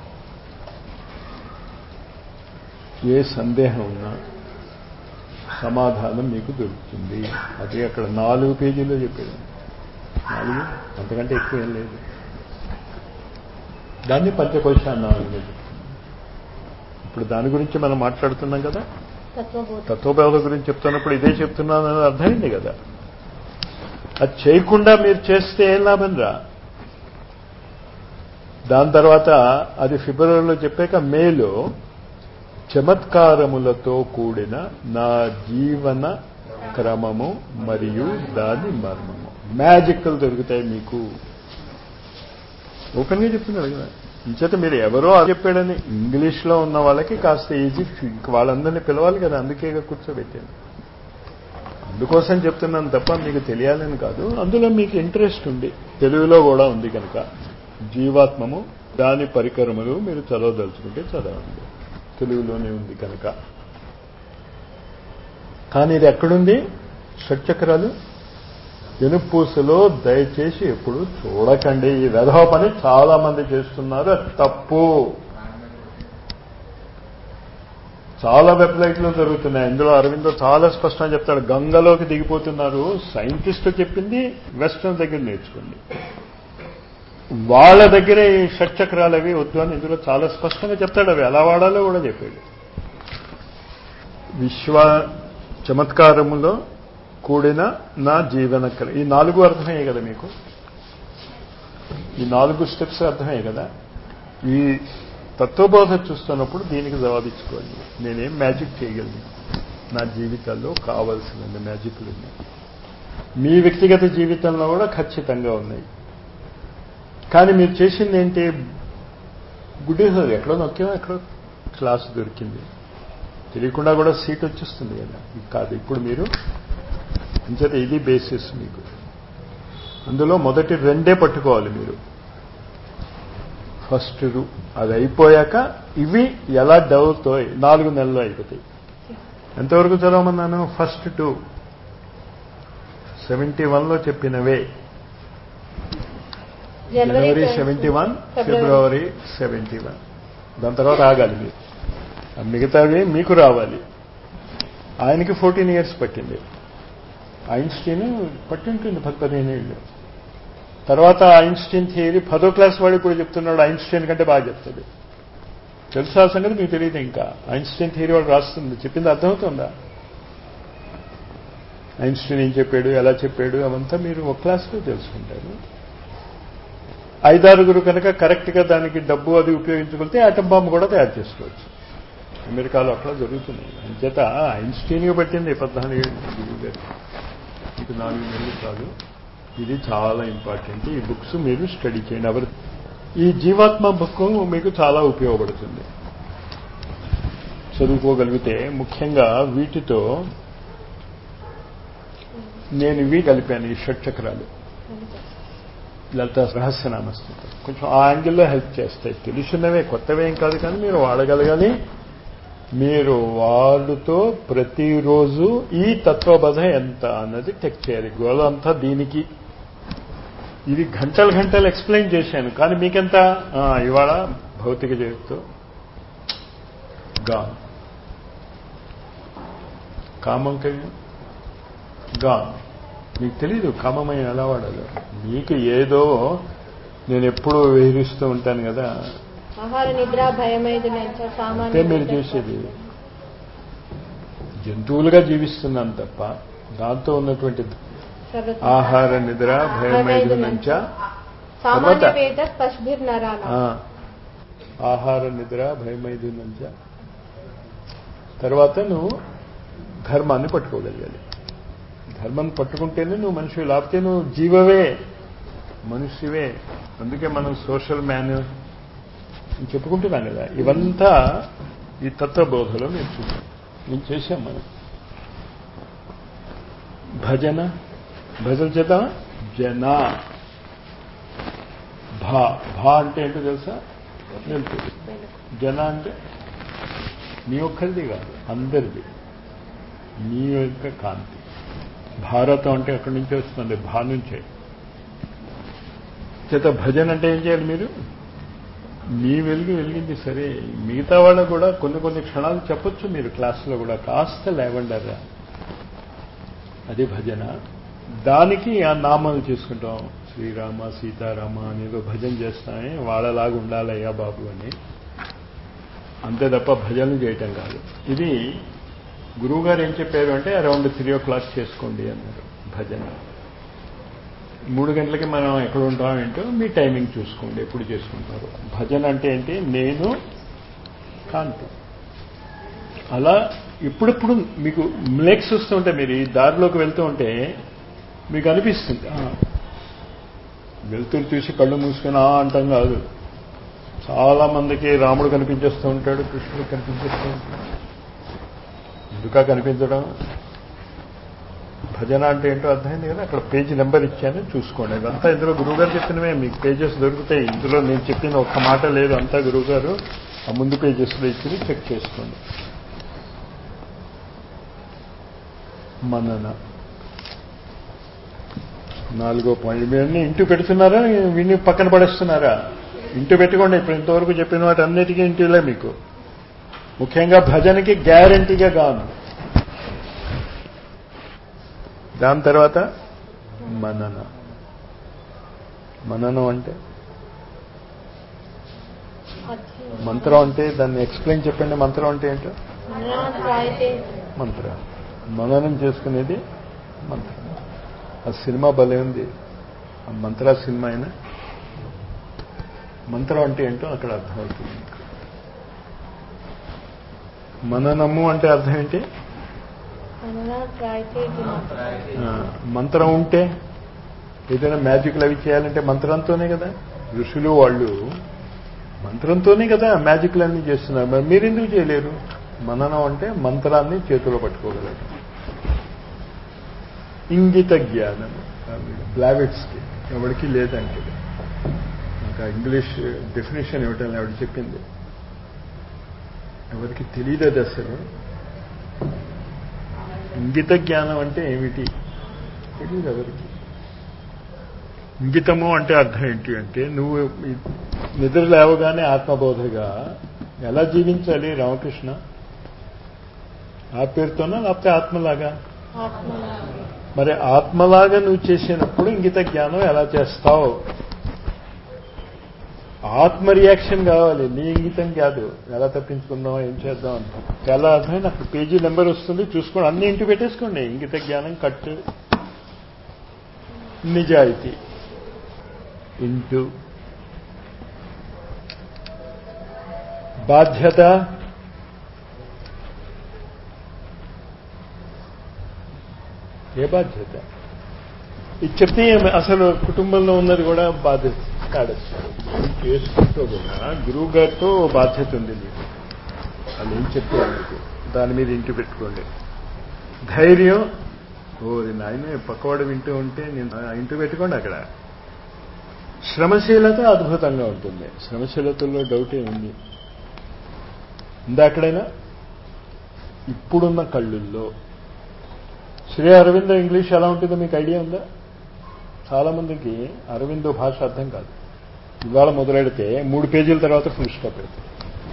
ఏ సందేహం ఉన్నా సమాధానం మీకు దొరుకుతుంది అది అక్కడ నాలుగు పేజీల్లో చెప్పాడు నాలుగు అంతకంటే ఎక్కువ ఏం లేదు దాన్ని పంచకోశాన్నాలుగా చెప్తుంది ఇప్పుడు దాని గురించి మనం మాట్లాడుతున్నాం కదా
తత్వబోధ
తత్వబోధ గురించి చెప్తున్నప్పుడు ఇదే చెప్తున్నాను అని అర్థమైంది కదా అది చేయకుండా మీరు చేస్తే ఏం లాభం రా దాని తర్వాత అది ఫిబ్రవరిలో చెప్పాక మేలో చమత్కారములతో కూడిన నా జీవన క్రమము మరియు దాని మర్మము మ్యాజిక్లు దొరుకుతాయి మీకు ఓపెన్గా చెప్తున్నారు కదా ఇంచేత మీరు ఎవరో అది చెప్పాడని ఇంగ్లీష్లో ఉన్న వాళ్ళకి కాస్త ఈజీ వాళ్ళందరినీ పిలవాలి కదా అందుకే కూర్చోబెట్టాను అందుకోసం చెప్తున్నాను తప్ప మీకు తెలియాలని కాదు అందులో మీకు ఇంట్రెస్ట్ ఉంది తెలుగులో కూడా ఉంది కనుక జీవాత్మము దాని పరికరములు మీరు చదవదలుచుకుంటే చదవండి తెలుగులోనే ఉంది కనుక కానీ ఇది ఎక్కడుంది షట్చక్రాలు వెనుపూసలో దయచేసి ఎప్పుడు చూడకండి ఈ వెధవ పని చాలా మంది చేస్తున్నారు అది తప్పు చాలా వెబ్సైట్లు జరుగుతున్నాయి ఇందులో అరవిందో చాలా స్పష్టంగా చెప్తాడు గంగలోకి దిగిపోతున్నారు సైంటిస్ట్ చెప్పింది వెస్టర్న్ దగ్గర నేర్చుకోండి వాళ్ళ దగ్గరే ఈ షట్చక్రాలు అవి వద్దు అని ఇందులో చాలా స్పష్టంగా చెప్తాడు అవి ఎలా వాడాలో కూడా చెప్పాడు విశ్వ చమత్కారములో కూడిన నా జీవన క్ర- ఈ నాలుగు అర్థమయ్యాయి కదా మీకు ఈ నాలుగు స్టెప్స్ అర్థమయ్యాయి కదా ఈ తత్వబోధ చూస్తున్నప్పుడు దీనికి జవాబిచ్చుకోండి నేనేం మ్యాజిక్ చేయగలను నా జీవితాల్లో కావలసిన మ్యాజిక్లు ఉన్నాయి మీ వ్యక్తిగత జీవితంలో కూడా ఖచ్చితంగా ఉన్నాయి కానీ మీరు చేసింది ఏంటి గుడ్డి ఎక్కడో నొక్కామో ఎక్కడో క్లాస్ దొరికింది తెలియకుండా కూడా సీట్ వచ్చేస్తుంది కదా ఇది కాదు ఇప్పుడు మీరు అంచేత ఇది బేసిస్ మీకు అందులో మొదటి రెండే పట్టుకోవాలి మీరు ఫస్ట్ రు అది అయిపోయాక ఇవి ఎలా డెవలప్తాయి నాలుగు నెలలు అయిపోతాయి ఎంతవరకు చదవమన్నాను ఫస్ట్ టూ సెవెంటీ వన్లో చెప్పినవే January seventy one February seventy one దాని తర్వాత ఆగాలి మీరు ఆ మిగతావి మీకు రావాలి ఆయనకి ఫోర్టీన్ ఇయర్స్ పట్టింది ఐన్స్టీన్ పట్టింటుంది పది పదిహేను ఏళ్ళు తర్వాత ఐన్స్టీన్ థియరీ పదో క్లాస్ వాడు ఇప్పుడు చెప్తున్నాడు ఐన్స్టీన్ కంటే బాగా చెప్తాడు తెలుసా ఆ సంగతి మీకు తెలియదు ఇంకా ఐన్స్టీన్ థియరీ వాడు రాస్తుంది చెప్పింది అర్థమవుతుందా ఐన్స్టీన్ ఏం చెప్పాడు ఎలా చెప్పాడు అవంతా మీరు ఒక క్లాస్లో తెలుసుకుంటారు ఐదారుగురు కనుక కరెక్ట్గా దానికి డబ్బు అది ఉపయోగించుకుంటే ఆటం బాంబు కూడా తయారు చేసుకోవచ్చు అమెరికాలో అట్లా జరుగుతున్నాయి అంచేత ఐన్స్టీన్గా పట్టింది పద్నాలుగు ఏళ్ళు గురువు గారు మీకు నాలుగు నెలలు కాదు ఇది చాలా ఇంపార్టెంట్ ఈ బుక్స్ మీరు స్టడీ చేయండి ఎవరు ఈ జీవాత్మ బుక్ మీకు చాలా ఉపయోగపడుతుంది చదువుకోగలిగితే ముఖ్యంగా వీటితో నేను ఇవి కలిపాను ఈ షట్చక్రాలు లలిత రహస్యనామస్థితం కొంచెం ఆ యాంగిల్లో హెల్ప్ చేస్తాయి తెలుసున్నవే కొత్తవేం కాదు కానీ మీరు వాడగలగాలి మీరు వాడుతో ప్రతిరోజు ఈ తత్వబధ ఎంత అన్నది టెక్ చేయాలి గోల అంతా దీనికి ఇది గంటలు గంటలు ఎక్స్ప్లెయిన్ చేశాను కానీ మీకెంత ఆ, ఇవాళ భౌతిక జగత్తు గా కామం కలిగి గా మీకు తెలీదు కామమయం ఎలా వాడాలో మీకు ఏదో నేను ఎప్పుడూ విహరిస్తూ ఉంటాను కదా
ఆహార నిద్ర భయమైదు నెంచ
అంతే
సామాన్య
మీరు చేసేది జంతువులుగా జీవిస్తున్నాను తప్ప దాంతో ఉన్నటువంటి
సర్వత్ర
ఆహార నిద్ర భయమైదు నుంచ
సామాన్య
తర్వాత?
పేద పశుభిర్ నరాల
ఆ, ఆహార నిద్ర భయమైదు నుంచ తర్వాత నువ్వు ధర్మాన్ని పట్టుకోగలగాలి ధర్మం పట్టుకుంటేనే నువ్వు మనిషి లేకపోతే నువ్వు జీవవే మనిషివే అందుకే మనం సోషల్ మ్యాన్ చెప్పుకుంటున్నాం కదా ఇవంతా ఈ తత్వబోధలో నేను చూసాం నేను చేశాం మనం భజన భజన చేద్దామా జన భా భా అంటే ఏంటో తెలుసా వెళ్తుంది జన అంటే నీ ఒక్కరిది కాదు అందరిది నీ యొక్క కాంతి భారతం అంటే అక్కడి నుంచి వస్తుంది భా నుంచే చేత భజన అంటే ఏం చేయాలి మీరు మీ వెలుగు వెలిగింది సరే మిగతా వాళ్ళకు కూడా కొన్ని కొన్ని క్షణాలు చెప్పొచ్చు మీరు క్లాసులో కూడా కాస్త లేవండరా అది భజన దానికి ఆ నామాలు చేసుకుంటాం శ్రీరామ సీతారామ అనేదో భజన చేస్తామే వాళ్ళలాగా ఉండాలయ్యా బాబు అని అంతే తప్ప భజనలు చేయటం కాదు ఇది గురువు గారు ఏం చెప్పారు అంటే అరౌండ్ త్రీ ఓ క్లాక్ చేసుకోండి అన్నారు భజన మూడు గంటలకి మనం ఎక్కడ ఉంటాం ఏంటో మీ టైమింగ్ చూసుకోండి ఎప్పుడు చేసుకుంటారు భజన అంటే ఏంటి నేను కాంతి అలా ఇప్పుడప్పుడు మీకు మిలెక్స్ వస్తుంటే మీరు ఈ దారిలోకి వెళ్తూ ఉంటే మీకు అనిపిస్తుంది ఆ, వెళ్తురు తీసి కళ్ళు మూసుకొని ఆ అంటాం కాదు చాలా మందికి రాముడు కనిపించేస్తూ ఉంటాడు కృష్ణుడు కనిపించేస్తూ ఉంటాడు ఎందుకా కనిపించడం భజన అంటే ఏంటో అర్థమైంది కదా అక్కడ పేజీ నెంబర్ ఇచ్చాను చూసుకోండి ఇదంతా ఇందులో గురువుగారు చెప్పినవే మీకు పేజెస్ దొరుకుతాయి ఇందులో నేను చెప్పిన ఒక్క మాట లేదు అంతా గురువుగారు ఆ ముందు పేజెస్లో ఇచ్చి చెక్ చేసుకోండి మనన నాలుగో పాయింట్ మీరన్నీ ఇంటి పెడుతున్నారా విని పక్కన పడేస్తున్నారా ఇంటి పెట్టుకోండి ఇప్పుడు ఇంతవరకు చెప్పిన వాటి అన్నిటికీ ఇంటిలే మీకు ముఖ్యంగా భజనకి గ్యారంటీగా కాదు దాని తర్వాత మనన మననం అంటే
అధ్యయనం.
మంత్రం అంటే దాన్ని ఎక్స్ప్లెయిన్ చెప్పండి మంత్రం అంటే ఏంటో
మననాత్ రాయతే
మంత్ర మననం చేసుకునేది మంత్రం ఆ సినిమా భలే ఉంది ఆ మంత్ర సినిమా అయినా మంత్రం అంటే ఏంటో అక్కడ అర్థమవుతుంది మీకు. మననము అంటే అర్థం ఏంటి
మననాత్ రాయతే ఇది మంత్రం.
ఆ, మంత్రం ఉంటే ఏదైనా మ్యాజిక్లు అవి చేయాలంటే మంత్రంతోనే కదా ఋషులు వాళ్ళు మంత్రంతోనే కదా మ్యాజిక్లు అన్నీ చేస్తున్నారు మరి మీరు ఎందుకు చేయలేరు మననం అంటే మంత్రాన్ని చేతిలో పట్టుకోగలరు ఇంగిత జ్ఞానం బ్లావెట్స్కి ఎవరికి లేదంటే నాకు ఆ ఇంగ్లీష్ డెఫినేషన్ ఇవ్వటం ఆవిడ చెప్పింది ఎవరికి తెలియదు అది అసలు ఇంగిత జ్ఞానం అంటే ఏమిటి తెలియదు ఎవరికి ఇంగితము అంటే అర్థం ఏంటి అంటే నువ్వు ఈ నిద్ర లేవగానే ఆత్మబోధగా ఎలా జీవించాలి రామకృష్ణ ఆ పేరుతోనా లేకపోతే ఆత్మలాగా
ఆత్మ
మరి ఆత్మలాగా నువ్వు చేసినప్పుడు ఇంగిత జ్ఞానం ఎలా చేస్తావు ఆత్మ రియాక్షన్ కావాలి నీ ఇంగితం కాదు ఎలా తప్పించుకుందాం ఏం చేద్దాం అంట చాలా అర్థమైంది అక్కడ పేజీ నెంబర్ వస్తుంది చూసుకోండి అన్ని ఇంటి పెట్టేసుకోండి ఇంగిత జ్ఞానం కట్టు నిజాయితీ ఇంటూ బాధ్యత ఏ బాధ్యత ఇది చెప్తే ఏమి- అసలు కుటుంబంలో ఉన్నది కూడా బాధ్యత కాడచ్చు చేసుకుంటూ కూడా గురువు గారితో ఓ బాధ్యత ఉంది నీకు వాళ్ళు ఏం చెప్పారు మీకు దాని మీద ఇంటి పెట్టుకోండి ధైర్యం ఓరి నాయన పక్కవాడు వింటూ ఉంటే నేను ఆ ఇంటి పెట్టుకోండి అక్కడ శ్రమశీలత అద్భుతంగా ఉంటుంది శ్రమశీలతలో డౌట్ ఏముంది ఉందా అక్కడైనా ఇప్పుడున్న కళ్ళుల్లో శ్రీ అరవింద ఇంగ్లీష్ ఎలా ఉంటుందో మీకు ఐడియా ఉందా చాలా మందికి అరవిందో భాష అర్థం కాదు ఇవాళ మొదలెడితే మూడు పేజీల తర్వాత ఫుల్ స్టాప్ పెడతాం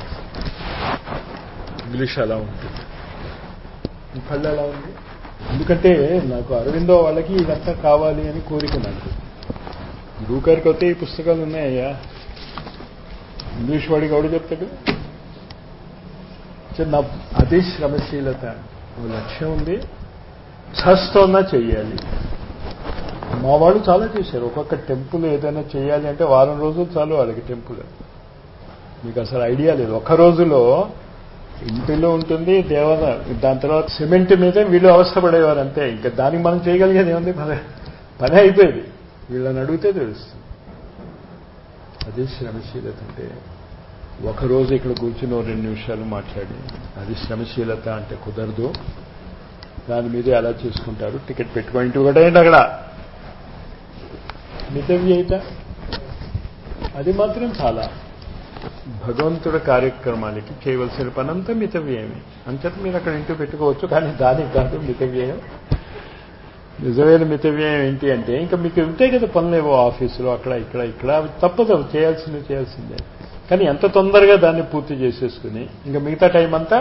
ఇంగ్లీష్ అలా ఉంటుంది ఈ కళ్ళు ఎలా ఉంది ఎందుకంటే నాకు అరవిందో వాళ్ళకి ఇదంతా కావాలి అని కోరిక నాకు గురువు గారికి అయితే ఈ పుస్తకాలు ఉన్నాయ్యా ఇంగ్లీష్ వాడికి ఎవడు చెప్తాడు సో నా అదే శ్రమశీలత ఓ లక్ష్యం ఉంది చస్తోన్నా చెయ్యాలి మా వాళ్ళు చాలా చేశారు ఒక్కొక్క టెంపుల్ ఏదైనా చేయాలి అంటే వారం రోజులు చాలు వాళ్ళకి టెంపుల్ మీకు అసలు ఐడియా లేదు ఒక రోజులో ఇంటిలో ఉంటుంది దేవత దాని తర్వాత సిమెంట్ మీద వీళ్ళు అవస్థపడేవారు అంతే ఇంకా దానికి మనం చేయగలిగేది ఏముంది పని పని అయిపోయేది వీళ్ళని అడిగితే తెలుస్తుంది అదే శ్రమశీలత అంటే ఒకరోజు ఇక్కడ కూర్చుని ఓ రెండు నిమిషాలు మాట్లాడి అది శ్రమశీలత అంటే కుదరదు దాని మీద ఎలా చేసుకుంటారు టికెట్ పెట్టుకో ఇంటి ఒకటే అక్కడ మితవ్యయిత అది మాత్రం చాలా భగవంతుడి కార్యక్రమాలకి చేయవలసిన పనంతా మితవ్యయమే అంచేత మీరు అక్కడ ఇంటి పెట్టుకోవచ్చు కానీ దానికి కాదు మితవ్యయం నిజమైన మితవ్యయం ఏంటి అంటే ఇంకా మీకు ఉంటాయి కదా పనులేవో ఆఫీసులో అక్కడ ఇక్కడ ఇక్కడ అవి తప్పదు అవి చేయాల్సింది చేయాల్సిందే కానీ ఎంత తొందరగా దాన్ని పూర్తి చేసేసుకుని ఇంకా మిగతా టైం అంతా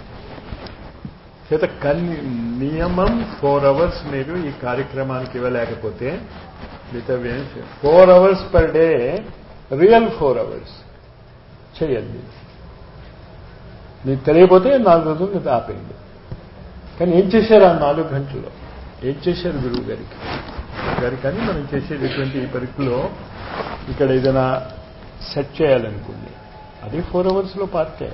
చేత కన్ని నియమం ఫోర్ అవర్స్ మీరు ఈ కార్యక్రమానికి ఇవ్వలేకపోతే మితవ్యయం four hours per day real four hours చేయండి మీకు తెలియకపోతే నాలుగు రోజులు మీరు ఆపేయండి కానీ ఏం చేశారు ఆ నాలుగు గంటల్లో ఏం చేశారు గురువు గారికి గారి కానీ మనం చేసేటటువంటి ఈ పరీక్షలో ఇక్కడ ఏదైనా సెట్ చేయాలనుకోండి అది ఫోర్ అవర్స్లో పార్టే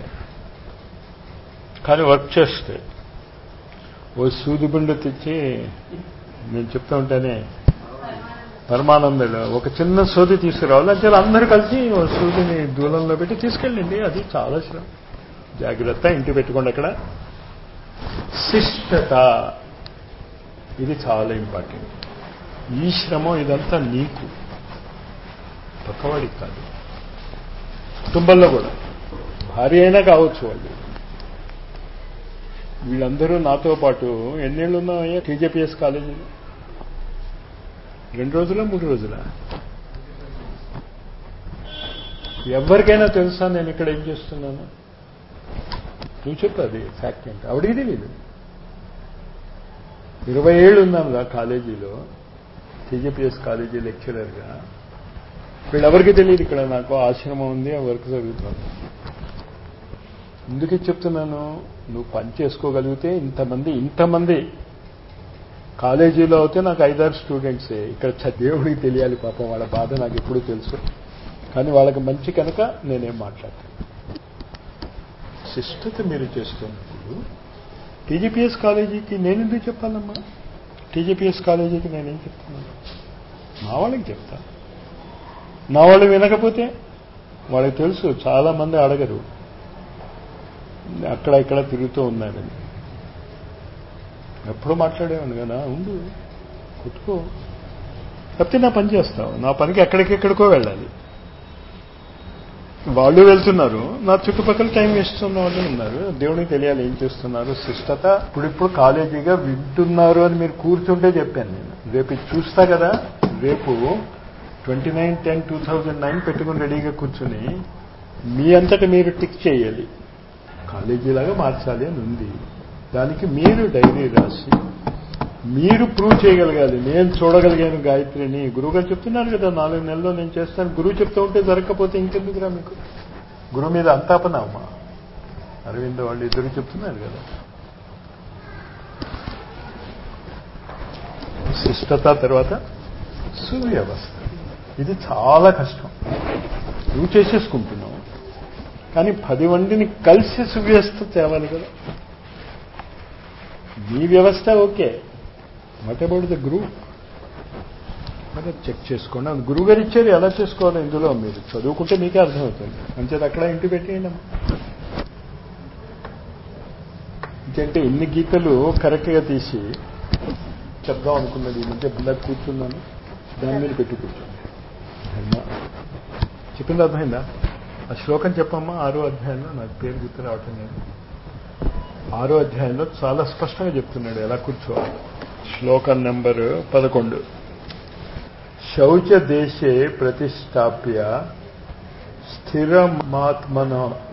కానీ వర్క్ చేస్తే ఓ సూదిబిండు తెచ్చి నేను చెప్తా ఉంటానే పరమానందుడు ఒక చిన్న సోది తీసుకురావాలి అంటే అందరూ కలిసి ఓ సూదిని దూలంలో పెట్టి తీసుకెళ్ళండి అది చాలా శ్రమ జాగ్రత్త ఇంటి పెట్టుకోండి అక్కడ శిష్టత ఇది చాలా ఇంపార్టెంట్ ఈ శ్రమ ఇదంతా నీకు పక్కవాడికి కాదు కుటుంబంలో కూడా భార్య అయినా కావచ్చు వాళ్ళు వీళ్ళందరూ నాతో పాటు ఎన్నేళ్ళు ఉన్నామయ్యా టీజేపీఎస్ కాలేజీలో రెండు రోజుల మూడు రోజుల ఎవరికైనా తెలుసా నేను ఇక్కడ ఏం చేస్తున్నాను నువ్వు చెప్పు అది ఫ్యాక్ట్ ఏంటి ఆవిడికి తెలియదు ఇరవై ఏళ్ళు ఉన్నాను రా కాలేజీలో టీజీపీఎస్ కాలేజీ లెక్చరర్గా వీళ్ళెవరికి తెలియదు ఇక్కడ నాకు ఆశ్రమం ఉంది ఆ వర్క్ జరుగుతుంది ఎందుకు చెప్తున్నాను నువ్వు పని చేసుకోగలిగితే ఇంతమంది ఇంతమంది కాలేజీలో అయితే నాకు ఐదారు స్టూడెంట్సే ఇక్కడ చ- దేవుడికి తెలియాలి పాపం వాళ్ళ బాధ నాకు ఎప్పుడు తెలుసు కానీ వాళ్ళకి మంచి కనుక నేనేం మాట్లాడతాను శిష్టత మీరు చేస్తున్నప్పుడు టీజీపీఎస్ కాలేజీకి నేను ఎందుకు చెప్పాలమ్మా టీజీపీఎస్ కాలేజీకి నేనేం చెప్తున్నాను మా వాళ్ళకి చెప్తాను నా వాళ్ళు వినకపోతే వాళ్ళకి తెలుసు చాలా మంది అడగరు అక్కడ ఇక్కడ తిరుగుతూ ఉన్నారని ఎప్పుడు మాట్లాడేవాడు కదా ఉండు కొట్టుకో తప్పితే నా పని చేస్తావు నా పనికి ఎక్కడికెక్కడికో వెళ్ళాలి వాళ్ళు వెళ్తున్నారు నా చుట్టుపక్కల టైం వేస్ట్ ఉన్న వాళ్ళు ఉన్నారు దేవునికి తెలియాలి ఏం చేస్తున్నారు శిష్టత ఇప్పుడిప్పుడు కాలేజీగా వింటున్నారు అని మీరు కూర్చుంటే చెప్పాను నేను రేపు ఇది చూస్తా కదా రేపు twenty nine ten two thousand nine పెట్టుకుని రెడీగా కూర్చుని మీ అంతటా మీరు టిక్ చేయాలి కాలేజీలాగా మార్చాలి అని ఉంది దానికి మీరు డైరీ రాసి మీరు ప్రూవ్ చేయగలగాలి నేను చూడగలిగాను గాయత్రిని గురువు గారు చెప్తున్నారు కదా నాలుగు నెలల్లో నేను చేస్తాను గురువు చెప్తూ ఉంటే జరగకపోతే ఇంకెందుకురా మీకు గురువు మీద అంతాపన అమ్మా అరవింద్ వాళ్ళు ఇద్దరు చెప్తున్నారు కదా శిష్టత తర్వాత సువ్యవస్థ ఇది చాలా కష్టం నువ్వు చేసేసుకుంటున్నావు కానీ పది మందిని కలిసి సువ్యవస్థ తేవాలి కదా మీ వ్యవస్థ okay what about the group మరి చెక్ చేసుకోండి అది గురువు గారు ఇచ్చారు ఎలా చేసుకోవాలి ఇందులో మీరు చదువుకుంటే మీకే అర్థమవుతుంది అంచేది అక్కడ ఇంటి పెట్టేయండి అమ్మా. ఇంకంటే ఇన్ని గీతలు కరెక్ట్గా తీసి చెప్దాం అనుకున్నది ఈ మధ్య బిల్లా కూర్చున్నాను దాని మీద పెట్టి కూర్చోండి ధర్మ చెప్పింది అర్థమైందా ఆ శ్లోకం చెప్పమ్మా ఆరో అధ్యాయంలో నాకు పేరు గుర్తు రావటం లేదు ఆరో అధ్యాయంలో చాలా స్పష్టంగా చెప్తున్నాడు ఎలా కూర్చోవాలి శ్లోకం నెంబర్ పదకొండు శౌచ దేశే ప్రతిష్టాప్య స్థిరమాత్మన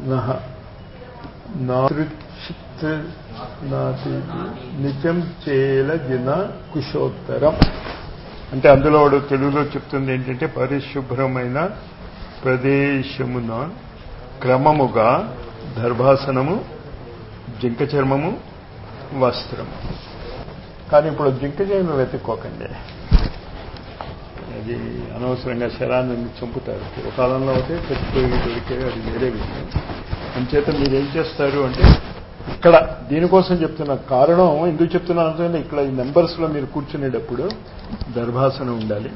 నిజం చేల జిన కుశోత్తరం అంటే అందులో వాడు తెలుగులో చెప్తుంది ఏంటంటే పరిశుభ్రమైన ప్రదేశమున క్రమముగా దర్భాసనము జింక చర్మము వస్త్రము కానీ ఇప్పుడు జింక చర్మం వెతుక్కోకండి అది అనవసరంగా శరాన్ని చంపుతారు ఒక కాలంలో అయితే చచ్చిపోయి దొరికే అది వేరే విషయం అంచేత మీరేం చేస్తారు అంటే ఇక్కడ దీనికోసం చెప్తున్న కారణం ఎందుకు చెప్తున్నాను అంటే ఇక్కడ ఈ నెంబర్స్ లో మీరు కూర్చునేటప్పుడు దర్భాసనం ఉండాలి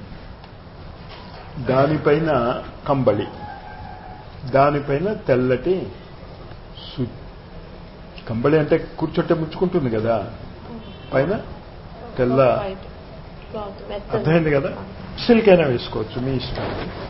దానిపైన కంబళి దానిపైన తెల్లటి సు కంబళి అంటే కూర్చుంటే ముచ్చుకుంటుంది కదా పైన తెల్ల
వైట్ క్లాత్ మెత్తది.
అర్థమైంది కదా సిల్క్ అయినా వేసుకోవచ్చు మీ ఇష్టం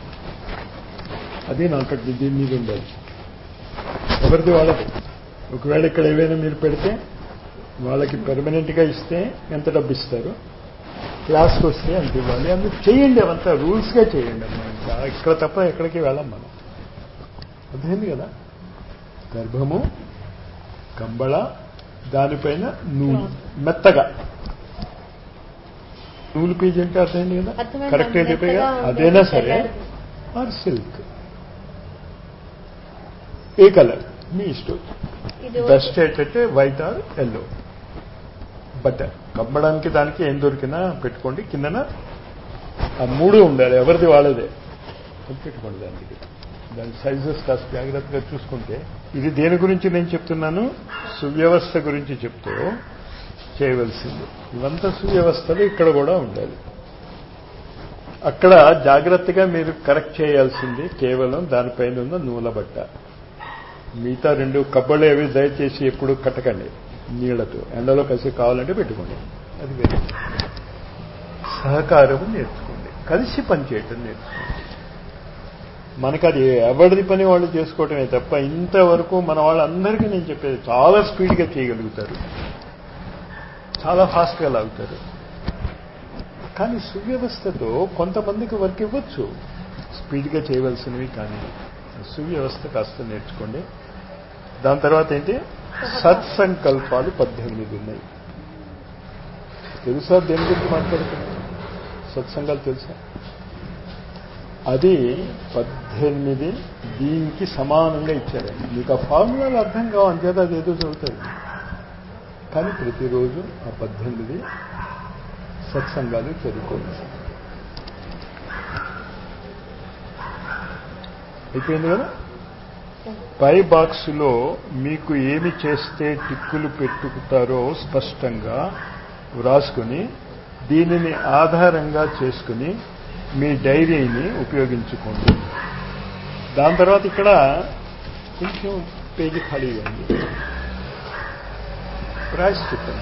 అది నాకు దీని మీద ఉండాలి ఎవరిది వాళ్ళది ఒకవేళ ఇక్కడ ఏవైనా మీరు పెడితే వాళ్ళకి పెర్మనెంట్ గా ఇస్తే ఎంత డబ్బు ఇస్తారు క్లాస్కి వస్తే అంత ఇవ్వాలి అందుకు చేయండి అవంతా రూల్స్ గా చేయండి అమ్మా ఇంకా ఇక్కడ తప్ప ఎక్కడికి వెళ్ళం మనం అర్థమైంది కదా గర్భము కంబళ దానిపైన నూనె మెత్తగా నూలు పీజ్ అంటే అర్థమైంది కదా
అర్థమైంది.
కరెక్ట్ చెప్పే
మెత్తగా ఉండేది
అదైనా సరే
తెల్లది.
ఆర్ సిల్క్ ఏ కలర్ మీ ఇష్టం
ఇది
బెస్ట్ ఏంటంటే వైట్ ఆర్ ఎల్లో బట్ట కమ్మడానికి దానికి ఏం దొరికినా పెట్టుకోండి కిందన ఆ మూడు ఉండాలి ఎవరిది వాళ్ళదే అది పెట్టుకోండి దానికి దాని సైజెస్ కాస్త జాగ్రత్తగా చూసుకుంటే ఇది దేని గురించి నేను చెప్తున్నాను సువ్యవస్థ గురించి చెప్తూ చేయవలసింది ఇవంతా సువ్యవస్థలు ఇక్కడ కూడా ఉండాలి అక్కడ జాగ్రత్తగా మీరు కరెక్ట్ చేయాల్సింది కేవలం దానిపైన ఉన్న నూల బట్ట మిగతా రెండు కబ్బళ్ళు అవి దయచేసి ఎప్పుడు కట్టకండి నీళ్లతో ఎండలో కలిసి కావాలంటే పెట్టుకోండి అది వేరే సహకారం నేర్చుకోండి కలిసి పనిచేయటం నేర్చుకోండి మనకు అది ఎవరిది పని వాళ్ళు చేసుకోవటమే తప్ప ఇంతవరకు మన వాళ్ళందరికీ నేను చెప్పేది చాలా స్పీడ్గా చేయగలుగుతారు చాలా ఫాస్ట్గా లాగుతారు కానీ సువ్యవస్థతో కొంతమందికి వర్క్ ఇవ్వచ్చు స్పీడ్గా చేయవలసినవి కానీ సువ్యవస్థ కాస్త నేర్చుకోండి దాని తర్వాత ఏంటి సత్సంకల్పాలు పద్దెనిమిది ఉన్నాయి తెలుసా దేని గురించి మాట్లాడుతున్నాను సత్సంగాలు తెలుసా అది పద్దెనిమిది దీనికి సమానంగా ఇచ్చారండి మీకు ఆ ఫార్ములాలు అర్థం కావు అంచేత అది ఏదో చదువుతుంది కానీ ప్రతిరోజు ఆ పద్దెనిమిది సత్సంగాలు చదువుకోండి అయిపోయింది కదా పై బాక్సులో మీకు ఏమి చేస్తే టిక్కులు పెట్టుకుంటారో స్పష్టంగా వ్రాసుకుని దీనిని ఆధారంగా చేసుకుని మీ డైరీని ఉపయోగించుకోండి దాని తర్వాత ఇక్కడ కొంచెం పేజీ ఖాళీగా ఉంది ప్రాయశ్చిత్తం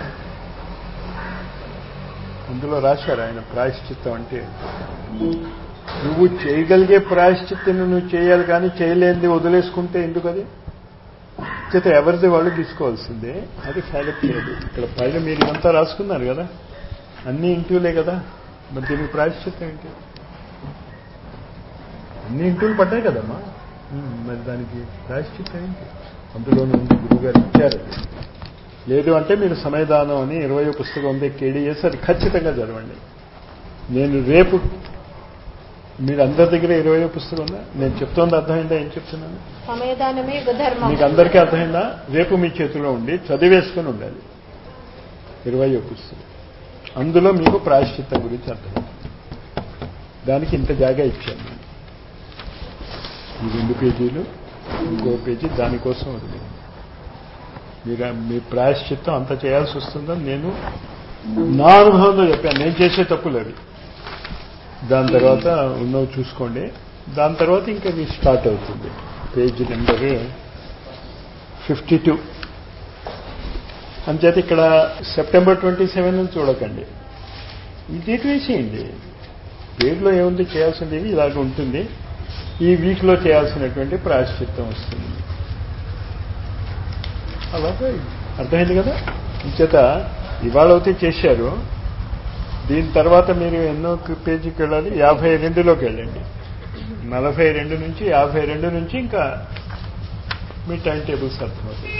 అందులో రాశారు ఆయన ప్రాయశ్చిత్తం అంటే నువ్వు చేయగలిగే ప్రాయశ్చిత్తం నువ్వు చేయాలి కానీ చేయలేనిది వదిలేసుకుంటే ఎందుకు అది చేత ఎవరిది వాళ్ళు తీసుకోవాల్సిందే అది ఫైలప్ చేయదు ఇక్కడ పైన మీరు ఇదంతా రాసుకున్నారు కదా అన్ని ఇంటూలే కదా మరి దీనికి ప్రాయశ్చిత్తం ఏంటి అన్ని ఇంటూలు పడ్డాయి కదమ్మా ఉమ్, మరి దానికి ప్రాయశ్చిత్తం ఏంటి అందులోనే ఉంది గురువు గారు ఇచ్చారు అది. లేదు అంటే మీరు సమయదానం అని ఇరవయో పుస్తకం ఉంది కేడీఎస్ అది ఖచ్చితంగా చదవండి నేను రేపు మీరు అందరి దగ్గర ఇరవయో పుస్తకం ఉందా నేను చెప్తోంది అర్థమైందా ఏం చెప్తున్నాను
సమయదానమే ధర్మం
మీకు అందరికీ అర్థమైందా రేపు మీ చేతిలో ఉండి చదివేసుకుని ఉండాలి ఇరవయో పుస్తకం అందులో మీకు ప్రాయశ్చిత్తం గురించి అర్థం దానికి ఇంత జాగా ఇచ్చాను నేను. ఈ రెండు పేజీలు ఇంకో పేజీ దానికోసం వదిలేదు మీరు మీ ప్రాయశ్చిత్తం అంత చేయాల్సి వస్తుందని నేను నా అనుభవంలో చెప్పాను నేను చేసే తప్పులు అవి దాని తర్వాత ఉన్నవి చూసుకోండి దాని తర్వాత ఇంకా ఇది స్టార్ట్ అవుతుంది పేజ్ నెంబర్ ఫిఫ్టీ టూ అంచేత ఇక్కడ సెప్టెంబర్ ట్వంటీ సెవెన్ చూడకండి ఈ డేట్ వేసేయండి పేరులో ఏముంది చేయాల్సింది ఇలాగ ఉంటుంది ఈ వీక్లో చేయాల్సినటువంటి ప్రాయశ్చిత్తం వస్తుంది అలాగే అర్థమైంది కదా ఇంచేత ఇవాళ అయితే చేశారు దీని తర్వాత మీరు ఎన్నో పేజీకి వెళ్ళాలి యాభై రెండులోకి వెళ్ళండి నలభై రెండు నుంచి యాభై రెండు నుంచి ఇంకా మీ టైం టేబుల్స్ అర్థమవుతాయి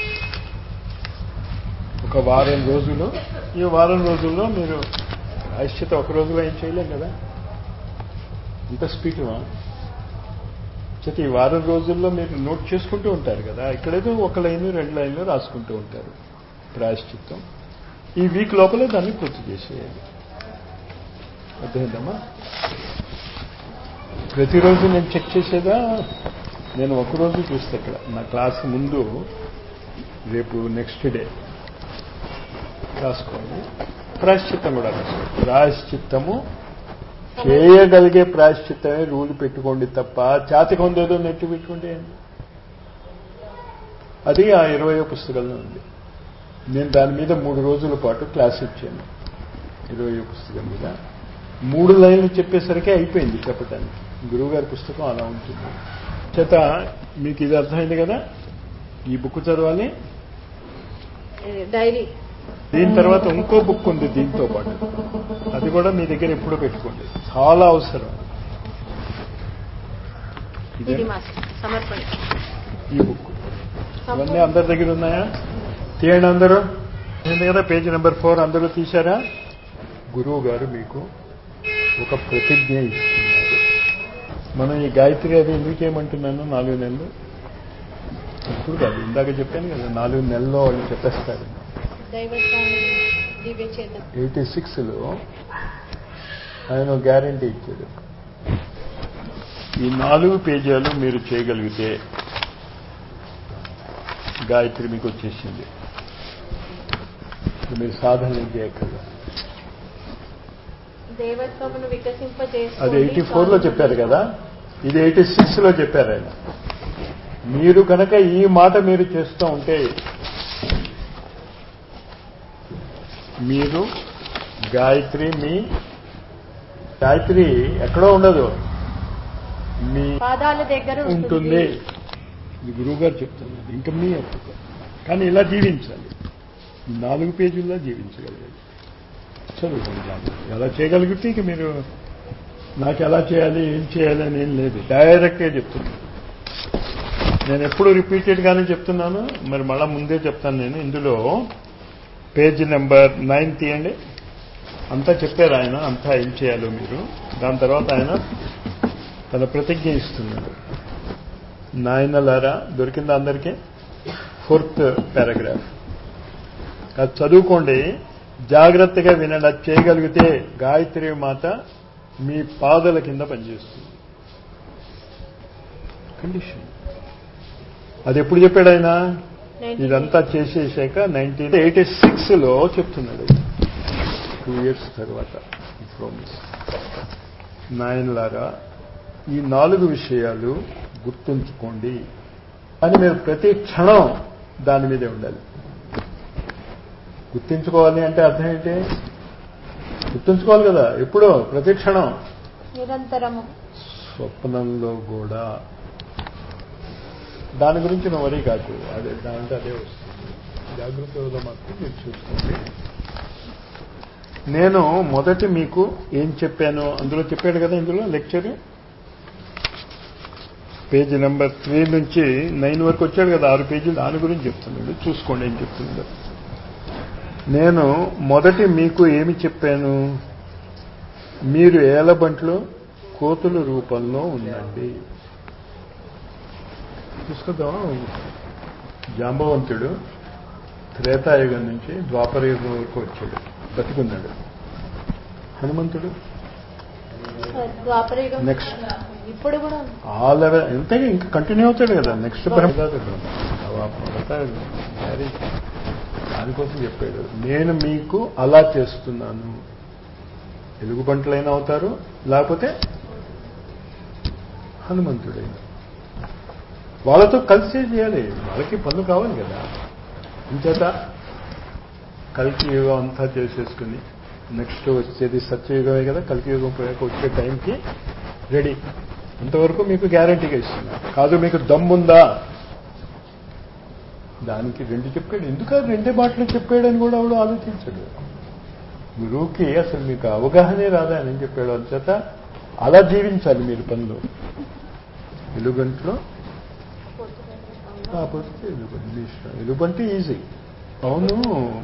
ఒక వారం రోజులు ఈ వారం రోజుల్లో మీరు ఐశ్చిత ఒక రోజులో ఏం చేయలేం కదా ఇంత స్పీడ్గా చేత ఈ వారం రోజుల్లో మీరు నోట్ చేసుకుంటూ ఉంటారు కదా ఇక్కడేదో ఒక లైన్ రెండు లైన్లు రాసుకుంటూ ఉంటారు ప్రాయశ్చిత్తం ఈ వీక్ లోపలే దాన్ని పూర్తి చేసేయాలి అర్థమైందమ్మా ప్రతిరోజు నేను చెక్ చేసేదా నేను ఒకరోజు చూస్తే ఇక్కడ నా క్లాస్ ముందు రేపు నెక్స్ట్ డే రాసుకోండి ప్రాయశ్చిత్తం కూడా రాసుకోండి ప్రాయశ్చిత్తము చేయగలిగే ప్రాయశ్చిత్తమే రూల్ పెట్టుకోండి తప్ప చాతి కొందేదో నెట్టి పెట్టుకుంటే ఏంటి? అది ఆ ఇరవయో పుస్తకంలో ఉంది నేను దాని మీద మూడు రోజుల పాటు క్లాస్ ఇచ్చాను ఇరవయో పుస్తకం మీద మూడు లైన్లు చెప్పేసరికి అయిపోయింది చెప్పటానికి గురువుగారి పుస్తకం అలా ఉంటుంది చేత మీకు ఇది అర్థమైంది కదా ఈ బుక్ చదవాలి
డైరీ
దీని తర్వాత ఇంకో బుక్ ఉంది దీంతో పాటు అది కూడా మీ దగ్గర ఎప్పుడూ పెట్టుకోండి చాలా అవసరం ఇదే
ఇది మాస్టర్ సమర్పణ
ఈ బుక్ ఇవన్నీ అందరి దగ్గర ఉన్నాయా తీయండి అందరూ ఉంది కదా పేజీ నెంబర్ ఫోర్ అందరూ తీశారా గురువు గారు మీకు ఒక ప్రతిజ్ఞ ఇస్తున్నారు మనం ఈ గాయత్రి అది ఎందుకు ఏమంటున్నాను నాలుగు నెలలు ఇప్పుడు కాదు ఇందాక చెప్పాను కదా నాలుగు నెలల్లో వాళ్ళు చెప్పేస్తారు
దైవత్వాన్ని దివ్య చేత
ఎయిటీ సిక్స్లో ఆయన గ్యారంటీ ఇచ్చాడు ఈ నాలుగు పేజీలు మీరు చేయగలిగితే గాయత్రి మీకు వచ్చేసింది ఇప్పుడు మీరు సాధన ఏం చేయక్కర్లేదు
దేవత్వమును వికసింపజేస్తుంది
అది ఎయిటీ ఫోర్లో చెప్పారు కదా ఇది ఎయిటీ సిక్స్లో చెప్పారు ఆయన మీరు కనుక ఈ మాట మీరు చేస్తూ ఉంటే మీరు గాయత్రి మీ గాయత్రి ఎక్కడో ఉండదు మీ
పాదాల దగ్గర
ఉంటుంది ఇది గురువు గారు చెప్తున్నారు ఇంకా మీ ఎత్తుకో కానీ ఇలా జీవించాలి ఈ నాలుగు పేజీల్లో జీవించగలగాలి చదువుకోండి జాగ్రత్త. ఎలా చేయగలిగితే ఇక మీరు నాకు ఎలా చేయాలి ఏం చేయాలి అని ఏం లేదు డైరెక్ట్గా చెప్తున్నాను నేను ఎప్పుడు రిపీటెడ్గానే చెప్తున్నాను మరి మళ్ళా ముందే చెప్తాను నేను ఇందులో పేజ్ నెంబర్ నైన్ తీయండి అంతా చెప్పారు ఆయన అంతా ఏం చేయాలో మీరు దాని తర్వాత ఆయన తన ప్రతిజ్ఞ ఇస్తున్నాడు నాయనలారా దొరికిందా అందరికీ ఫోర్త్ పారాగ్రాఫ్ అది చదువుకోండి జాగ్రత్తగా వినండి అది చేయగలిగితే గాయత్రి మాత మీ పాదల కింద పనిచేస్తుంది కండిషన్ అది ఎప్పుడు చెప్పాడు ఆయన ఇదంతా చేసేసాక నైన్టీన్ ఎయిటీ సిక్స్లో చెప్తున్నాడు టూ ఇయర్స్ తర్వాత ప్రామిస్ నాయనలారా ఈ నాలుగు విషయాలు గుర్తుంచుకోండి అని మీరు ప్రతి క్షణం దాని మీదే ఉండాలి గుర్తుంచుకోవాలి అంటే అర్థం ఏంటి గుర్తుంచుకోవాలి కదా ఎప్పుడో ప్రతి క్షణం
నిరంతరము
స్వప్నంలో కూడా దాని గురించి నువ్వు వరీ కాకు అదే దాంట్లో అదే వస్తుంది జాగ్రత్తలో మాత్రం మీరు చూసుకోండి నేను మొదటి మీకు ఏం చెప్పాను అందులో చెప్పాడు కదా ఇందులో లెక్చర్ పేజీ నెంబర్ త్రీ నుంచి నైన్ వరకు వచ్చాడు కదా ఆరు పేజీలు దాని గురించి చెప్తున్నాడు చూసుకోండి ఏం చెప్తున్నాడు నేను మొదటి మీకు ఏమి చెప్పాను మీరు ఏలబంట్లో కోతుల రూపంలో ఉండండి చూసుకుందాం జాంబవంతుడు త్రేతాయుగం నుంచి ద్వాపరయుగం వరకు వచ్చాడు బతికున్నాడు హనుమంతుడు
ద్వాపరయుగం
Next.
ఇప్పుడు కూడా
ఆల్రెడీ ఎంతగా ఇంకా కంటిన్యూ అవుతాడు కదా నెక్స్ట్ దానికోసం చెప్పాడు నేను మీకు అలా చేస్తున్నాను ఎలుగుబంట్లైనా అవుతారు లేకపోతే హనుమంతుడైనా వాళ్ళతో కలిసే చేయాలి వాళ్ళకి పనులు కావాలి కదా ఇంచేత కలికి యుగం అంతా చేసేసుకుని నెక్స్ట్ వచ్చేది సత్యయుగమే కదా కలికి యుగం పోయాక వచ్చే టైంకి రెడీ అంతవరకు మీకు గ్యారంటీగా ఇస్తున్నా కాదు మీకు దమ్ముందా దానికి రెండు చెప్పాడు ఎందుకు ఆ రెండే మాటలు చెప్పాడని కూడా ఆవిడ ఆలోచించాడు గురువుకి అసలు మీకు అవగాహనే రాదా అని చెప్పాడు అంచేత అలా జీవించాలి మీరు పనులు ఎలుగంట్లో కాకపోతే ఎలుగుబంటి మీ ఇష్టం ఎలుగుబంటి ఈజీ అవును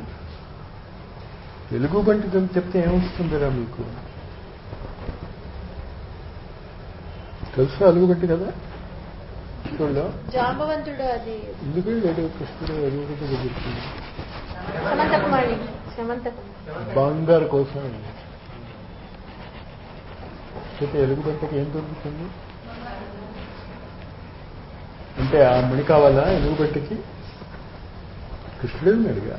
ఎలుగుబంటి గురించి చెప్తే ఏమొస్తుందిరా మీకు తెలుసా ఎలుగుబంటి కదా చూడలో
జాంబవంతుడు అది
ఎందుకు లేడు కృష్ణుడు ఎలుగుబంటి దగ్గరికి
సమంత కుమారి సమంత కుమారి
బంగారు కోసం అయితే ఎలుగుబంటికి ఏం దొరుకుతుంది అంటే ఆ మణి కావాలా ఎలుగుబంటికి కృష్ణుడే ఉన్నాడుగా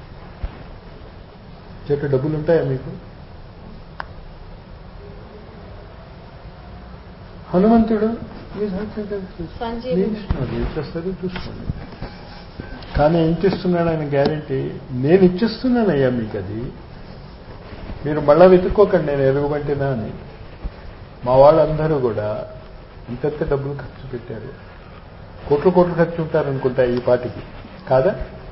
చేత డబ్బులు ఉంటాయా మీకు హనుమంతుడు మీ
సంజీవుడు.
ఇష్టం అది ఏం చేస్తారో చూసుకోండి కానీ ఏం చేస్తున్నాడు ఆయన గ్యారంటీ నేను ఇచ్చేస్తున్నానయ్యా మీకు అది మీరు మళ్ళా వెతుక్కోకండి నేను ఎలుగుబంటినా అని మా వాళ్ళందరూ కూడా ఇంతంత డబ్బులు ఖర్చు పెట్టారు కోట్లు కోట్లు ఖర్చు ఉంటారు అనుకుంటా ఈ పాటికి కాదా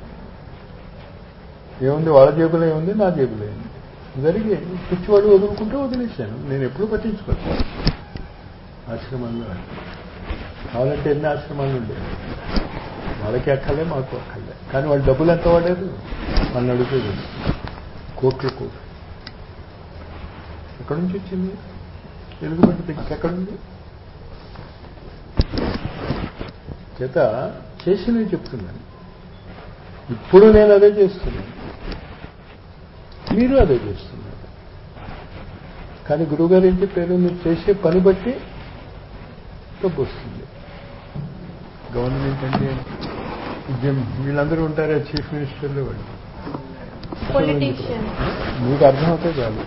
ఏముంది వాళ్ళ జేబులో ఏముంది నా జేబులో ఏముంది జరిగి పిచ్చివాడు వదులుకుంటే వదిలేశాను నేను ఎప్పుడు పట్టించుకోను ఆశ్రమంలో కావాలంటే ఎన్ని ఆశ్రమాలు ఉండేవి వాళ్ళకి అక్కర్లే మాకు అక్కర్లే కానీ వాళ్ళు డబ్బులు ఎంత వాడారు వాళ్ళని అడుగుతుంది కోట్లు కోట్లు ఎక్కడి నుంచి వచ్చింది ఎలుగుబంటి దగ్గర ఎక్కడుంది చేత చేసినవి చెప్తున్నాను ఇప్పుడు నేను అదే చేస్తున్నాను మీరు అదే చేస్తున్నారు కానీ గురువుగారు ఏం చెప్పారు మీరు చేసే పని బట్టి డబ్బు వస్తుంది గవర్నమెంట్ అంటే ఉద్యమం వీళ్ళందరూ ఉంటారే చీఫ్ మినిస్టర్లు వాళ్ళు
పొలిటీషియన్
మీకు అర్థమవుతే చాలు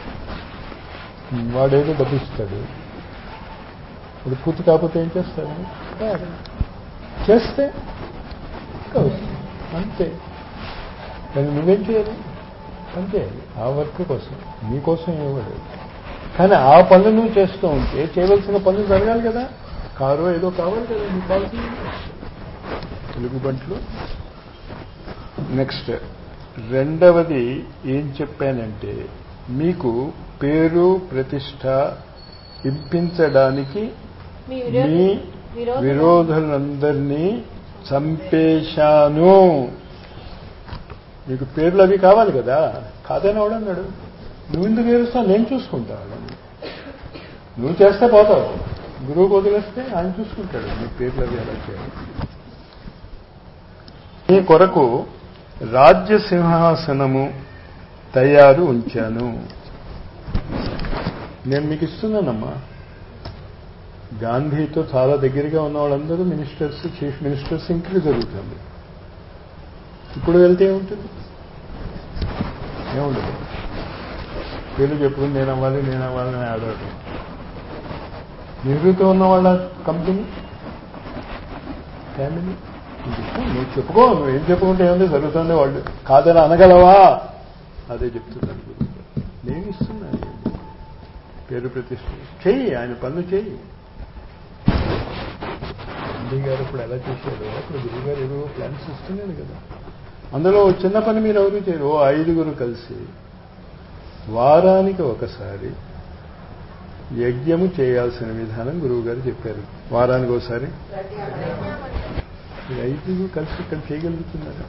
వాడేదో డబ్బు ఇస్తాడు ఇప్పుడు పూర్తి కాకపోతే ఏం చేస్తాడు రాడు. చేస్తే ఇంకా వస్తుంది అంతే కానీ నువ్వేం చేయాలి పని చేయాలి ఆ వర్క్ కోసం నీకోసం ఇవ్వడు కానీ ఆ పనులు నువ్వు చేస్తూ ఉంటే చేయవలసిన పనులు జరగాలి కదా కారు ఏదో కావాలి కదా నీకు కావాల్సింది తెలుగు బంట్లు నెక్స్ట్ రెండవది ఏం చెప్పానంటే మీకు పేరు ప్రతిష్ట ఇప్పించడానికి
మీ
మీ
విరోధ
విరోధులందరినీ చంపేశాను మీకు పేర్లు అవి కావాలి కదా కాదని అవడన్నాడు నువ్వు ఎందుకు ఏడుస్తావు నేను చూసుకుంటా వాళ్ళని నువ్వు చేస్తే పోతావు గురువు వదిలేస్తే ఆయన చూసుకుంటాడు నీ పేర్లు అవి ఎలా చేయాలి నీ కొరకు రాజ్య సింహాసనము తయారు ఉంచాను నేను మీకు ఇస్తున్నానమ్మా గాంధీతో చాలా దగ్గరగా ఉన్న వాళ్ళందరూ మినిస్టర్స్ చీఫ్ మినిస్టర్స్ ఇంటికి జరుగుతుంది ఇప్పుడు వెళ్తే ఏముంటుంది ఏముండదు పేరు చెప్పు నేను అవ్వాలి నేను అవ్వాలని ఆడవడం నెహ్రూతో ఉన్న వాళ్ళ కంపెనీ ఫ్యామిలీ నువ్వు చెప్పు, నువ్వు చెప్పుకో నువ్వు ఏం చెప్పుకుంటే ఏముంది జరుగుతుంది వాళ్ళు కాదని అనగలవా అదే చెప్తున్నాను గురువు గారు. నేను ఇస్తున్నాను పేరు ప్రతిష్ట చెయ్యి ఆయన పనులు చెయ్యి గాంధీ గారు ఇప్పుడు ఎలా చేశారో అప్పుడు గురువు గారు ఏదో ప్లాన్స్ ఇస్తున్నాడు కదా అందులో ఓ చిన్న పని మీరు ఎవరు చేయరు ఓ ఐదుగురు కలిసి వారానికి ఒకసారి యజ్ఞము చేయాల్సిన విధానం గురువు గారు చెప్పారు వారానికి ఒకసారి మీరు ఐదుగురు కలిసి ఇక్కడ చేయగలుగుతున్నారు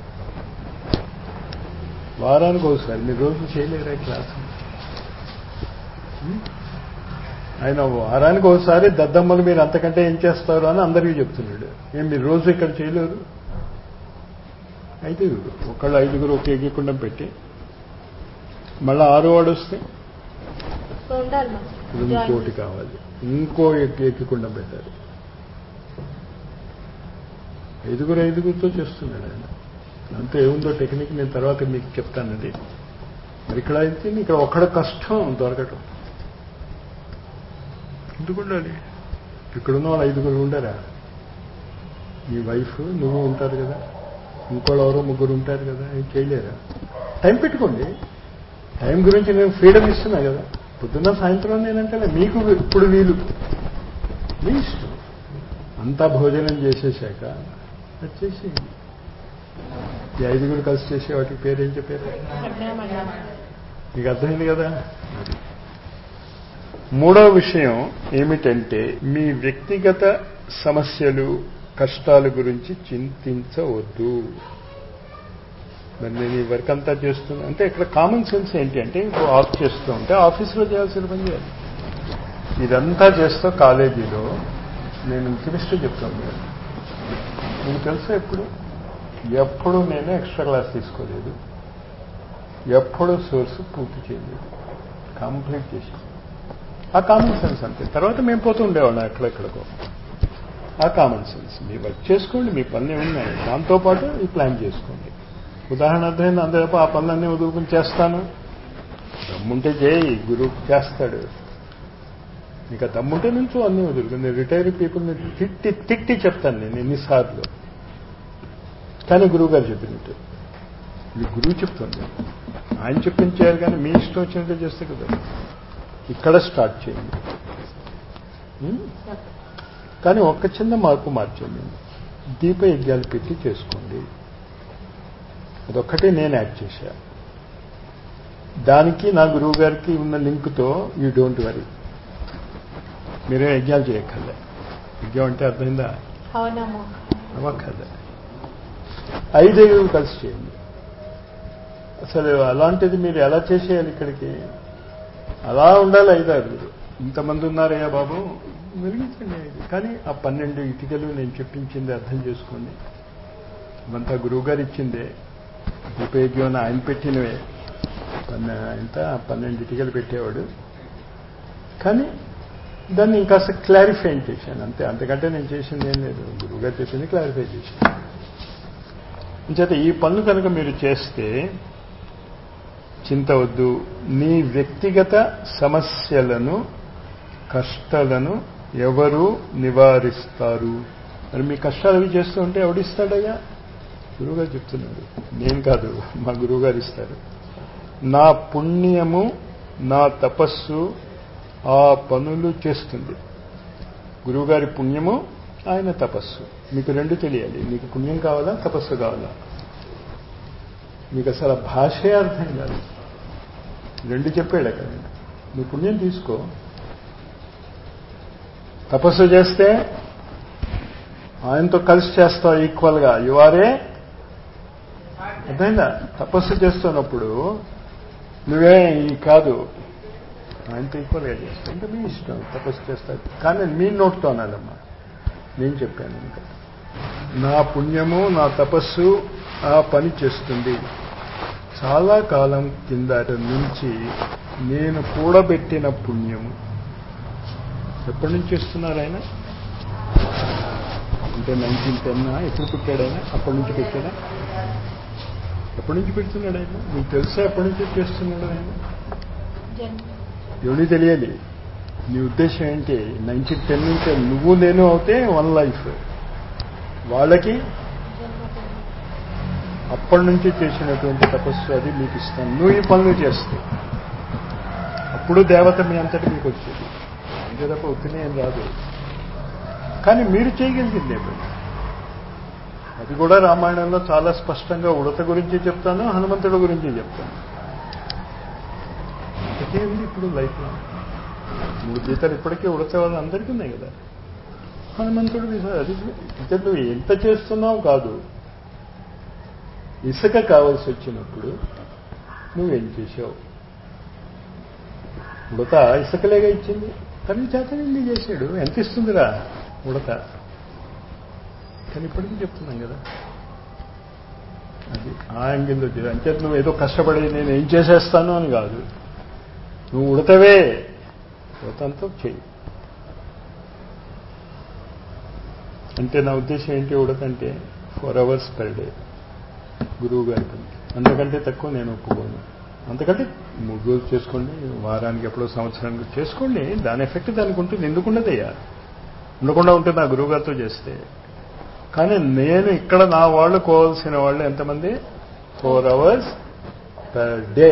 వారానికి ఒకసారి మీరు రోజు చేయలేరా క్లాస్ ఆయన వారానికి ఒకసారి దద్దమ్మలు మీరు అంతకంటే ఏం చేస్తారు అని అందరికీ చెప్తున్నాడు ఏం మీరు రోజు ఇక్కడ చేయలేరు ఐదుగురు ఒకళ్ళు ఐదుగురు ఒక ఎగ్గికుండం పెట్టి మళ్ళీ ఆరో వాడు వస్తే
సో ఉండాలి మా
ఇప్పుడు ఇంకోటి కావాలి ఇంకో ఎక్కి ఎక్కికుండం పెట్టాలి ఐదుగురు ఐదుగురితో చేస్తున్నాడు ఆయన అంతే ఏముందో టెక్నిక్ నేను తర్వాత మీకు చెప్తానండి మరి ఇక్కడ అయితే ఇక్కడ ఒక్కడ కష్టం దొరకటం ఎందుకు ఉండాలి ఇక్కడున్న వాళ్ళు ఐదుగురు ఉండరా మీ వైఫ్ నువ్వు ఉంటారు కదా ఇంకోళ్ళు ఎవరో ముగ్గురు ఉంటారు కదా ఏం చేయలేరా టైం పెట్టుకోండి టైం గురించి నేను ఫ్రీడమ్ ఇస్తున్నా కదా పొద్దున్న సాయంత్రం నేనంటే మీకు ఇప్పుడు వీలు మీ ఇష్టం అంతా భోజనం చేసేసాక వచ్చేసి ఈ ఐదుగురు కలిసి చేసే వాటికి పేరు ఏం చెప్పారు మీకు అర్థమైంది కదా అది. మూడవ విషయం ఏమిటంటే మీ వ్యక్తిగత సమస్యలు కష్టాల గురించి చింతించవద్దు మరి నేను ఈ వర్క్ అంతా చేస్తున్నా అంటే ఇక్కడ కామన్ సెన్స్ ఏంటి అంటే ఇప్పుడు ఆఫ్ చేస్తూ ఉంటే ఆఫీసులో చేయాల్సిన పని చేయాలి ఇదంతా చేస్తూ కాలేజీలో నేను కెమిస్ట్రీ చెప్తాను మీరు మీకు తెలుసా ఎప్పుడు ఎప్పుడు నేను ఎక్స్ట్రా క్లాస్ తీసుకోలేదు ఎప్పుడు సోర్స్ పూర్తి చేయలేదు కంప్లీట్ చేసి ఆ కామన్ సెన్స్ అంతే తర్వాత మేము పోతూ ఉండేవాళ్ళం ఎక్కడెక్కడికో ఆ కామన్ సెన్స్ మీ వర్క్ చేసుకోండి మీ పనులు ఉన్నాయి దాంతోపాటు ఈ ప్లాన్ చేసుకోండి ఉదాహరణ అర్థమైంది అందరూ ఆ పనులన్నీ వదులుకుని చేస్తాను దమ్ముంటే చేయి గురువు చేస్తాడు ఇంకా దమ్ముంటే నుంచో అన్నీ వదులుకుని నేను రిటైర్ పీపుల్ని తిట్టి తిట్టి చెప్తాను నేను ఎన్నిసార్లు కానీ గురువు గారు చెప్పినట్టు ఇది గురువు చెప్తుంది ఆయన చెప్పించారు కానీ మీ ఇష్టం వచ్చినట్టు చేస్తే కదా ఇక్కడ స్టార్ట్ చేయండి ఉం? కానీ ఒక్క చిన్న మార్పు మార్చండి దీప యజ్ఞాలు పెట్టి చేసుకోండి అదొక్కటే నేను యాడ్ చేశా దానికి నా గురువు గారికి ఉన్న లింక్తో యూ డోంట్ వరీ మీరే యజ్ఞాలు చేయక్కర్లే యజ్ఞం అంటే అర్థమైందా
అవునమ్మా
అవ్వక్కర్లే ఐదేళ్ళు కలిసి చేయండి అసలు అలాంటిది మీరు ఎలా చేసేయాలి ఇక్కడికి అలా ఉండాలి ఐదారుగురు ఇంతమంది ఉన్నారయ్యా బాబు వెలిగించండి ఐదు కానీ ఆ పన్నెండు ఇటుకలు నేను చెప్పించింది అర్థం చేసుకోండి ఇవంతా గురువుగారు ఇచ్చిందే ఉపయోగం ఆయన పెట్టినవే పన్న ఎంత పన్నెండు ఇటుకలు పెట్టేవాడు కానీ దాన్ని ఇంకాస్త క్లారిఫై చేశాను అంతే అంతకంటే నేను చేసింది ఏం లేదు గురువుగారు చెప్పింది క్లారిఫై చేశాను అంచేత ఈ పనులు కనుక మీరు చేస్తే చింత వద్దు నీ వ్యక్తిగత సమస్యలను కష్టాలను ఎవరు నివారిస్తారు మరి మీ కష్టాలు అవి చేస్తూ ఉంటే ఎవడిస్తాడయ్యా గురువుగారు చెప్తున్నాడు నేను కాదు మా గురువుగారు ఇస్తారు నా పుణ్యము నా తపస్సు ఆ పనులు చేస్తుంది గురువుగారి పుణ్యము ఆయన తపస్సు మీకు రెండు తెలియాలి మీకు పుణ్యం కావాలా తపస్సు కావాలా మీకు అసలు ఆ భాషే అర్థం కాదు రెండు చెప్పాడు అక్కడ నువ్వు పుణ్యం తీసుకో తపస్సు చేస్తే ఆయనతో కలిసి చేస్తావు ఈక్వల్గా యువారే అర్థమైందా తపస్సు చేస్తున్నప్పుడు నువ్వే ఈ కాదు ఆయనతో ఈక్వల్గా చేస్తావు ఇంకా మీ ఇష్టం తపస్సు చేస్తా కానీ మీ నోట్తో అనాలమ్మా నేను చెప్పాను ఇంకా నా పుణ్యము నా తపస్సు ఆ పని చేస్తుంది చాలా కాలం కిందట నుంచి నేను కూడబెట్టిన పుణ్యము ఎప్పటి నుంచి చేస్తున్నారు ఆయన అంటే నైన్టీన్ టెన్ ఎప్పుడు పుట్టాడు ఆయన అప్పటి నుంచి పెట్టాడా ఎప్పటి నుంచి పెడుతున్నాడు ఆయన మీకు తెలుసా ఎప్పటి నుంచి చేస్తున్నాడు ఆయన
జన్మ
ఎవరికి తెలియాలి నీ ఉద్దేశం ఏంటి నైన్టీన్ టెన్ నుంచి నువ్వు నేను అవుతే వన్ లైఫ్ వాళ్ళకి
జన్మ జన్మ
అప్పటి నుంచి చేసినటువంటి తపస్సు అది మీకు ఇస్తాను నువ్వు ఈ పనులు చేస్తే అప్పుడు దేవత మీ అంతటి మీకు వచ్చేది అంతే తప్ప ఉత్తినే ఏం రాదు కానీ మీరు చేయగలిగిందే పని అది కూడా రామాయణంలో చాలా స్పష్టంగా ఉడత గురించి చెప్తాను హనుమంతుడి గురించి చెప్తాను ఇంతకే ఉంది ఇప్పుడు లైఫ్లో మూడు గీతలు ఇప్పటికీ ఉడత వాళ్ళు అందరికీ ఉన్నాయి కదా హనుమంతుడు విస- అది ఇంకా నువ్వు ఎంత చేస్తున్నావు కాదు ఇసుక కావాల్సి వచ్చినప్పుడు నువ్వేం చేసావు ఉడత ఇసుకలేగా ఇచ్చింది తన చేత నిండి చేశాడు ఎంత ఇస్తుందిరా ఉడత కానీ ఇప్పటికీ చెప్తున్నాం కదా అది ఆ యాంగిల్లో చేయాలి అంటే నువ్వు ఏదో కష్టపడి నేను ఏం చేసేస్తాను అని కాదు నువ్వు ఉడతవే ఉడతంతో చెయ్యి అంటే నా ఉద్దేశం ఏంటి ఉడకంటే ఫోర్ అవర్స్ పర్ డే గురువు గారి పని అంతకంటే తక్కువ నేను ఒప్పుకోను అంతకంటే మూడు రోజులు చేసుకోండి వారానికి ఎప్పుడో సంవత్సరానికి చేసుకోండి దాని ఎఫెక్ట్ దానికి ఉంటుంది ఎందుకు ఉండదయ్యా ఉండకుండా ఉంటుంది నా గురువు గారితో చేస్తే కానీ నేను ఇక్కడ నా వాళ్ళు కోవాల్సిన వాళ్ళు ఎంతమంది four hours per day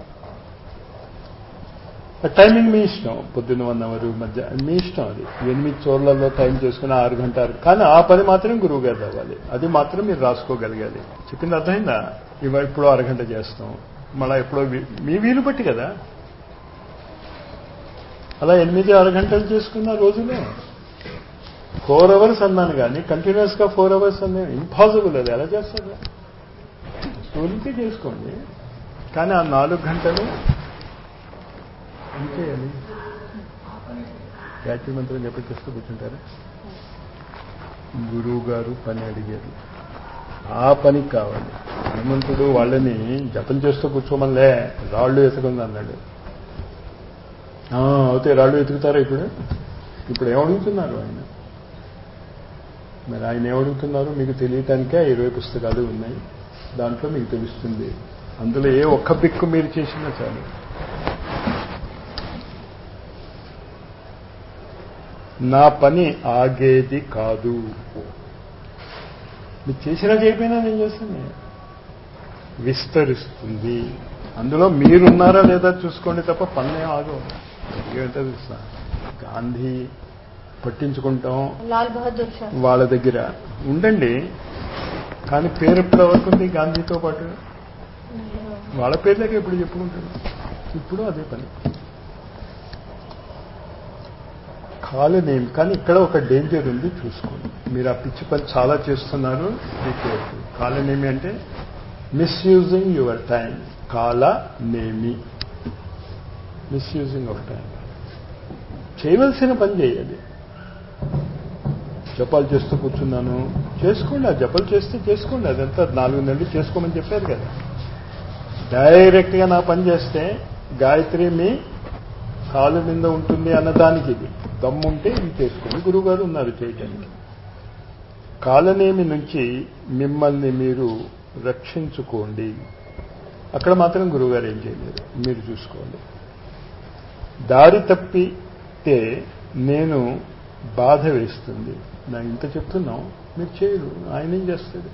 timing మీ ఇష్టం పొద్దున్న వన్ అవర్ మధ్య మీ ఇష్టం అది ఎనిమిది చోర్లలో టైం చేసుకుని ఆరు గంటలు కానీ ఆ పని మాత్రం గురువు గారు అవ్వాలి అది మాత్రం మీరు రాసుకోగలగాలి చెప్పింది అర్థమైందా ఇవాళ ఇప్పుడు అరగంట చేస్తాం మళ్ళీ ఎప్పుడో వీ- మీ వీలు బట్టి కదా అలా ఎనిమిది ఆరు గంటలు చేసుకున్న రోజులో ఫోర్ అవర్స్ అన్నాను కానీ కంటిన్యూస్ గా ఫోర్ అవర్స్ అన్నాను ఇంపాసిబుల్ అది ఎలా చేస్తారు స్కూల్కి చేసుకోండి కానీ ఆ నాలుగు గంటలు అంతే అని గాయత్రి మంత్రం చెప్పేస్తూ కూర్చుంటారు గురువు గారు పని అడిగారు ఆ పనికి కావాలి హనుమంతుడు వాళ్ళని జపం చేస్తూ కూర్చోమనిలే రాళ్ళు ఎతుకుంది అన్నాడు "ఆ, అయితే రాళ్ళు ఎతుకుతారా ఇప్పుడు ఇప్పుడు ఏమడుగుతున్నారు ఆయన మరి ఆయన ఏమడుగుతున్నారు మీకు తెలియటానికే ఆ ఇరవై పుస్తకాలు ఉన్నాయి దాంట్లో మీకు తెలుస్తుంది అందులో ఏ ఒక్క పిక్కు మీరు చేసినా చాలు నా పని ఆగేది కాదు మీరు చేసినా చేయకపోయినా నేను చేస్తాను విస్తరిస్తుంది అందులో మీరున్నారా లేదా చూసుకోండి తప్ప పన్నే ఆగవు ఏంటో తెలుసా గాంధీ పట్టించుకుంటాం
లాల్ బహదూర్ శాస్త్రి
వాళ్ళ దగ్గర ఉండండి కానీ పేరు ఎప్పటి వరకు ఉంది గాంధీతో పాటు వాళ్ళ పేర్లకే ఇప్పుడు చెప్పుకుంటున్నాం ఇప్పుడు అదే పని కాలనేమి కానీ ఇక్కడ ఒక డేంజర్ ఉంది చూసుకోండి మీరు ఆ పిచ్చి పని చాలా చేస్తున్నారు కాలనేమి అంటే మిస్యూజింగ్ యువర్ టైం కాలనేమి మిస్యూజింగ్ ఆఫ్ టైం చేయవలసిన పని చేయాలి జపాలు చేస్తూ కూర్చున్నాను చేసుకోండి ఆ జపాలు చేస్తే చేసుకోండి అదంతా నాలుగు నెలలు చేసుకోమని చెప్పారు కదా డైరెక్ట్గా నా పని చేస్తే గాయత్రి మీ కాలు మీద ఉంటుంది అన్నదానికి ఇది దమ్ముంటే ఇది చేసుకోండి గురువుగారు ఉన్నారు చేయటానికి కాలనేమి నుంచి మిమ్మల్ని మీరు రక్షించుకోండి అక్కడ మాత్రం గురువుగారు ఏం చేయలేరు మీరు చూసుకోండి దారి తప్పితే నేను బాధ వేస్తుంది నా ఇంత చెప్తున్నాం మీరు చేయరు ఆయన ఏం చేస్తాడు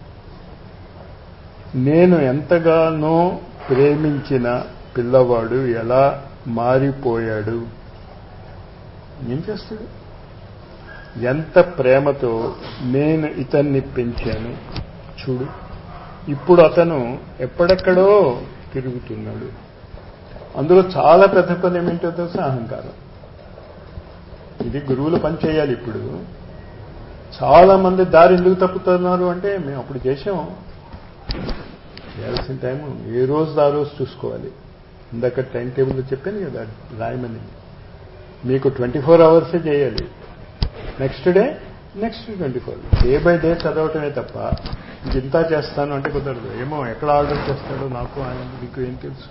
నేను ఎంతగానో ప్రేమించిన పిల్లవాడు ఎలా మారిపోయాడు ఏం చేస్తాడు ఎంత ప్రేమతో నేను ఇతన్ని పెంచాను చూడు ఇప్పుడు అతను ఎక్కడెక్కడో తిరుగుతున్నాడు అందులో చాలా పెద్ద పని ఏమిటో తెలుసా అహంకారం ఇది గురువులు పని చేయాలి ఇప్పుడు చాలా మంది దారి ఎందుకు తప్పుతున్నారు అంటే మేము అప్పుడు చేసాం చేయాల్సిన టైము ఏ రోజు ఆ రోజు చూసుకోవాలి ఇందాక టైం టేబుల్ చెప్పాను కదా రాయమని మీకు ట్వంటీ ఫోర్ అవర్సే చేయాలి next day next twenty four day by day చదవటమే తప్ప ఇంత చేస్తాను అంటే కుదరదు ఏమో ఎక్కడ ఆర్డర్ చేస్తాడో నాకు ఆయన మీకు ఏం తెలుసు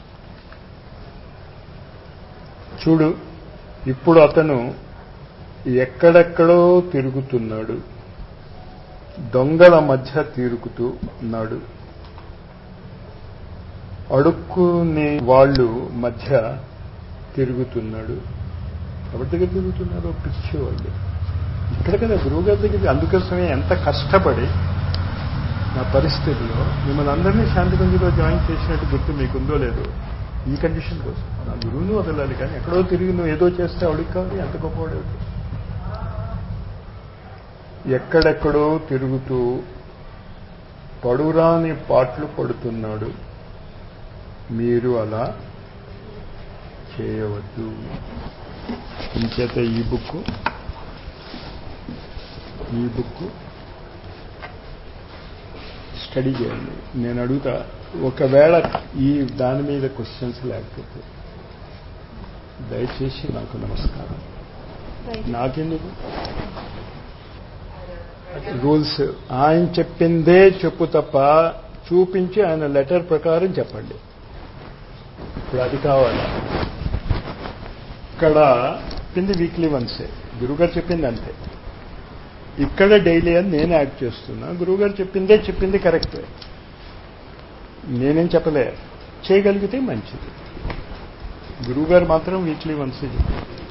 చూడు ఇప్పుడు అతను ఎక్కడెక్కడో తిరుగుతున్నాడు దొంగల మధ్య తిరుగుతూ ఉన్నాడు అడుక్కునే వాళ్ళు మధ్య తిరుగుతున్నాడు ఎవరి దగ్గర తిరుగుతున్నారు పిచ్చి వాళ్ళు ఇక్కడ కదా గురువుగారి దగ్గర అందుకోసమే ఎంత కష్టపడి నా పరిస్థితిలో మిమ్మల్ని అందరినీ శాంతి కుంజులో జాయిన్ చేసినట్టు గుర్తు మీకుందో లేదో ఈ కండిషన్ కోసం నా గురువును వదలాలి కానీ ఎక్కడో తిరిగి నువ్వు ఏదో చేస్తే అడిగి కావాలి ఎంత గొప్పవాడు ఎక్కడెక్కడో తిరుగుతూ పడురాని పాటలు పడుతున్నాడు మీరు అలా చేయవద్దు ఇంచేత ఈ బుక్ ఈ బుక్ స్టడీ చేయండి నేను అడుగుతా ఒకవేళ ఈ దాని మీద క్వశ్చన్స్ లేకపోతే దయచేసి నాకు నమస్కారం నాకెందుకు రూల్స్ ఆయన చెప్పిందే చెప్పు తప్ప చూపించి ఆయన లెటర్ ప్రకారం చెప్పండి ఇప్పుడు అది కావాలి ఇక్కడ చెప్పింది వీక్లీ వన్సే గురుగారు చెప్పింది అంతే ఇక్కడ డైలీ అని నేను యాడ్ చేస్తున్నా గురువుగారు చెప్పిందే చెప్పింది కరెక్టే నేనేం చెప్పలే చేయగలిగితే మంచిది గురువుగారు మాత్రం వీక్లీ వన్సే చెప్పారు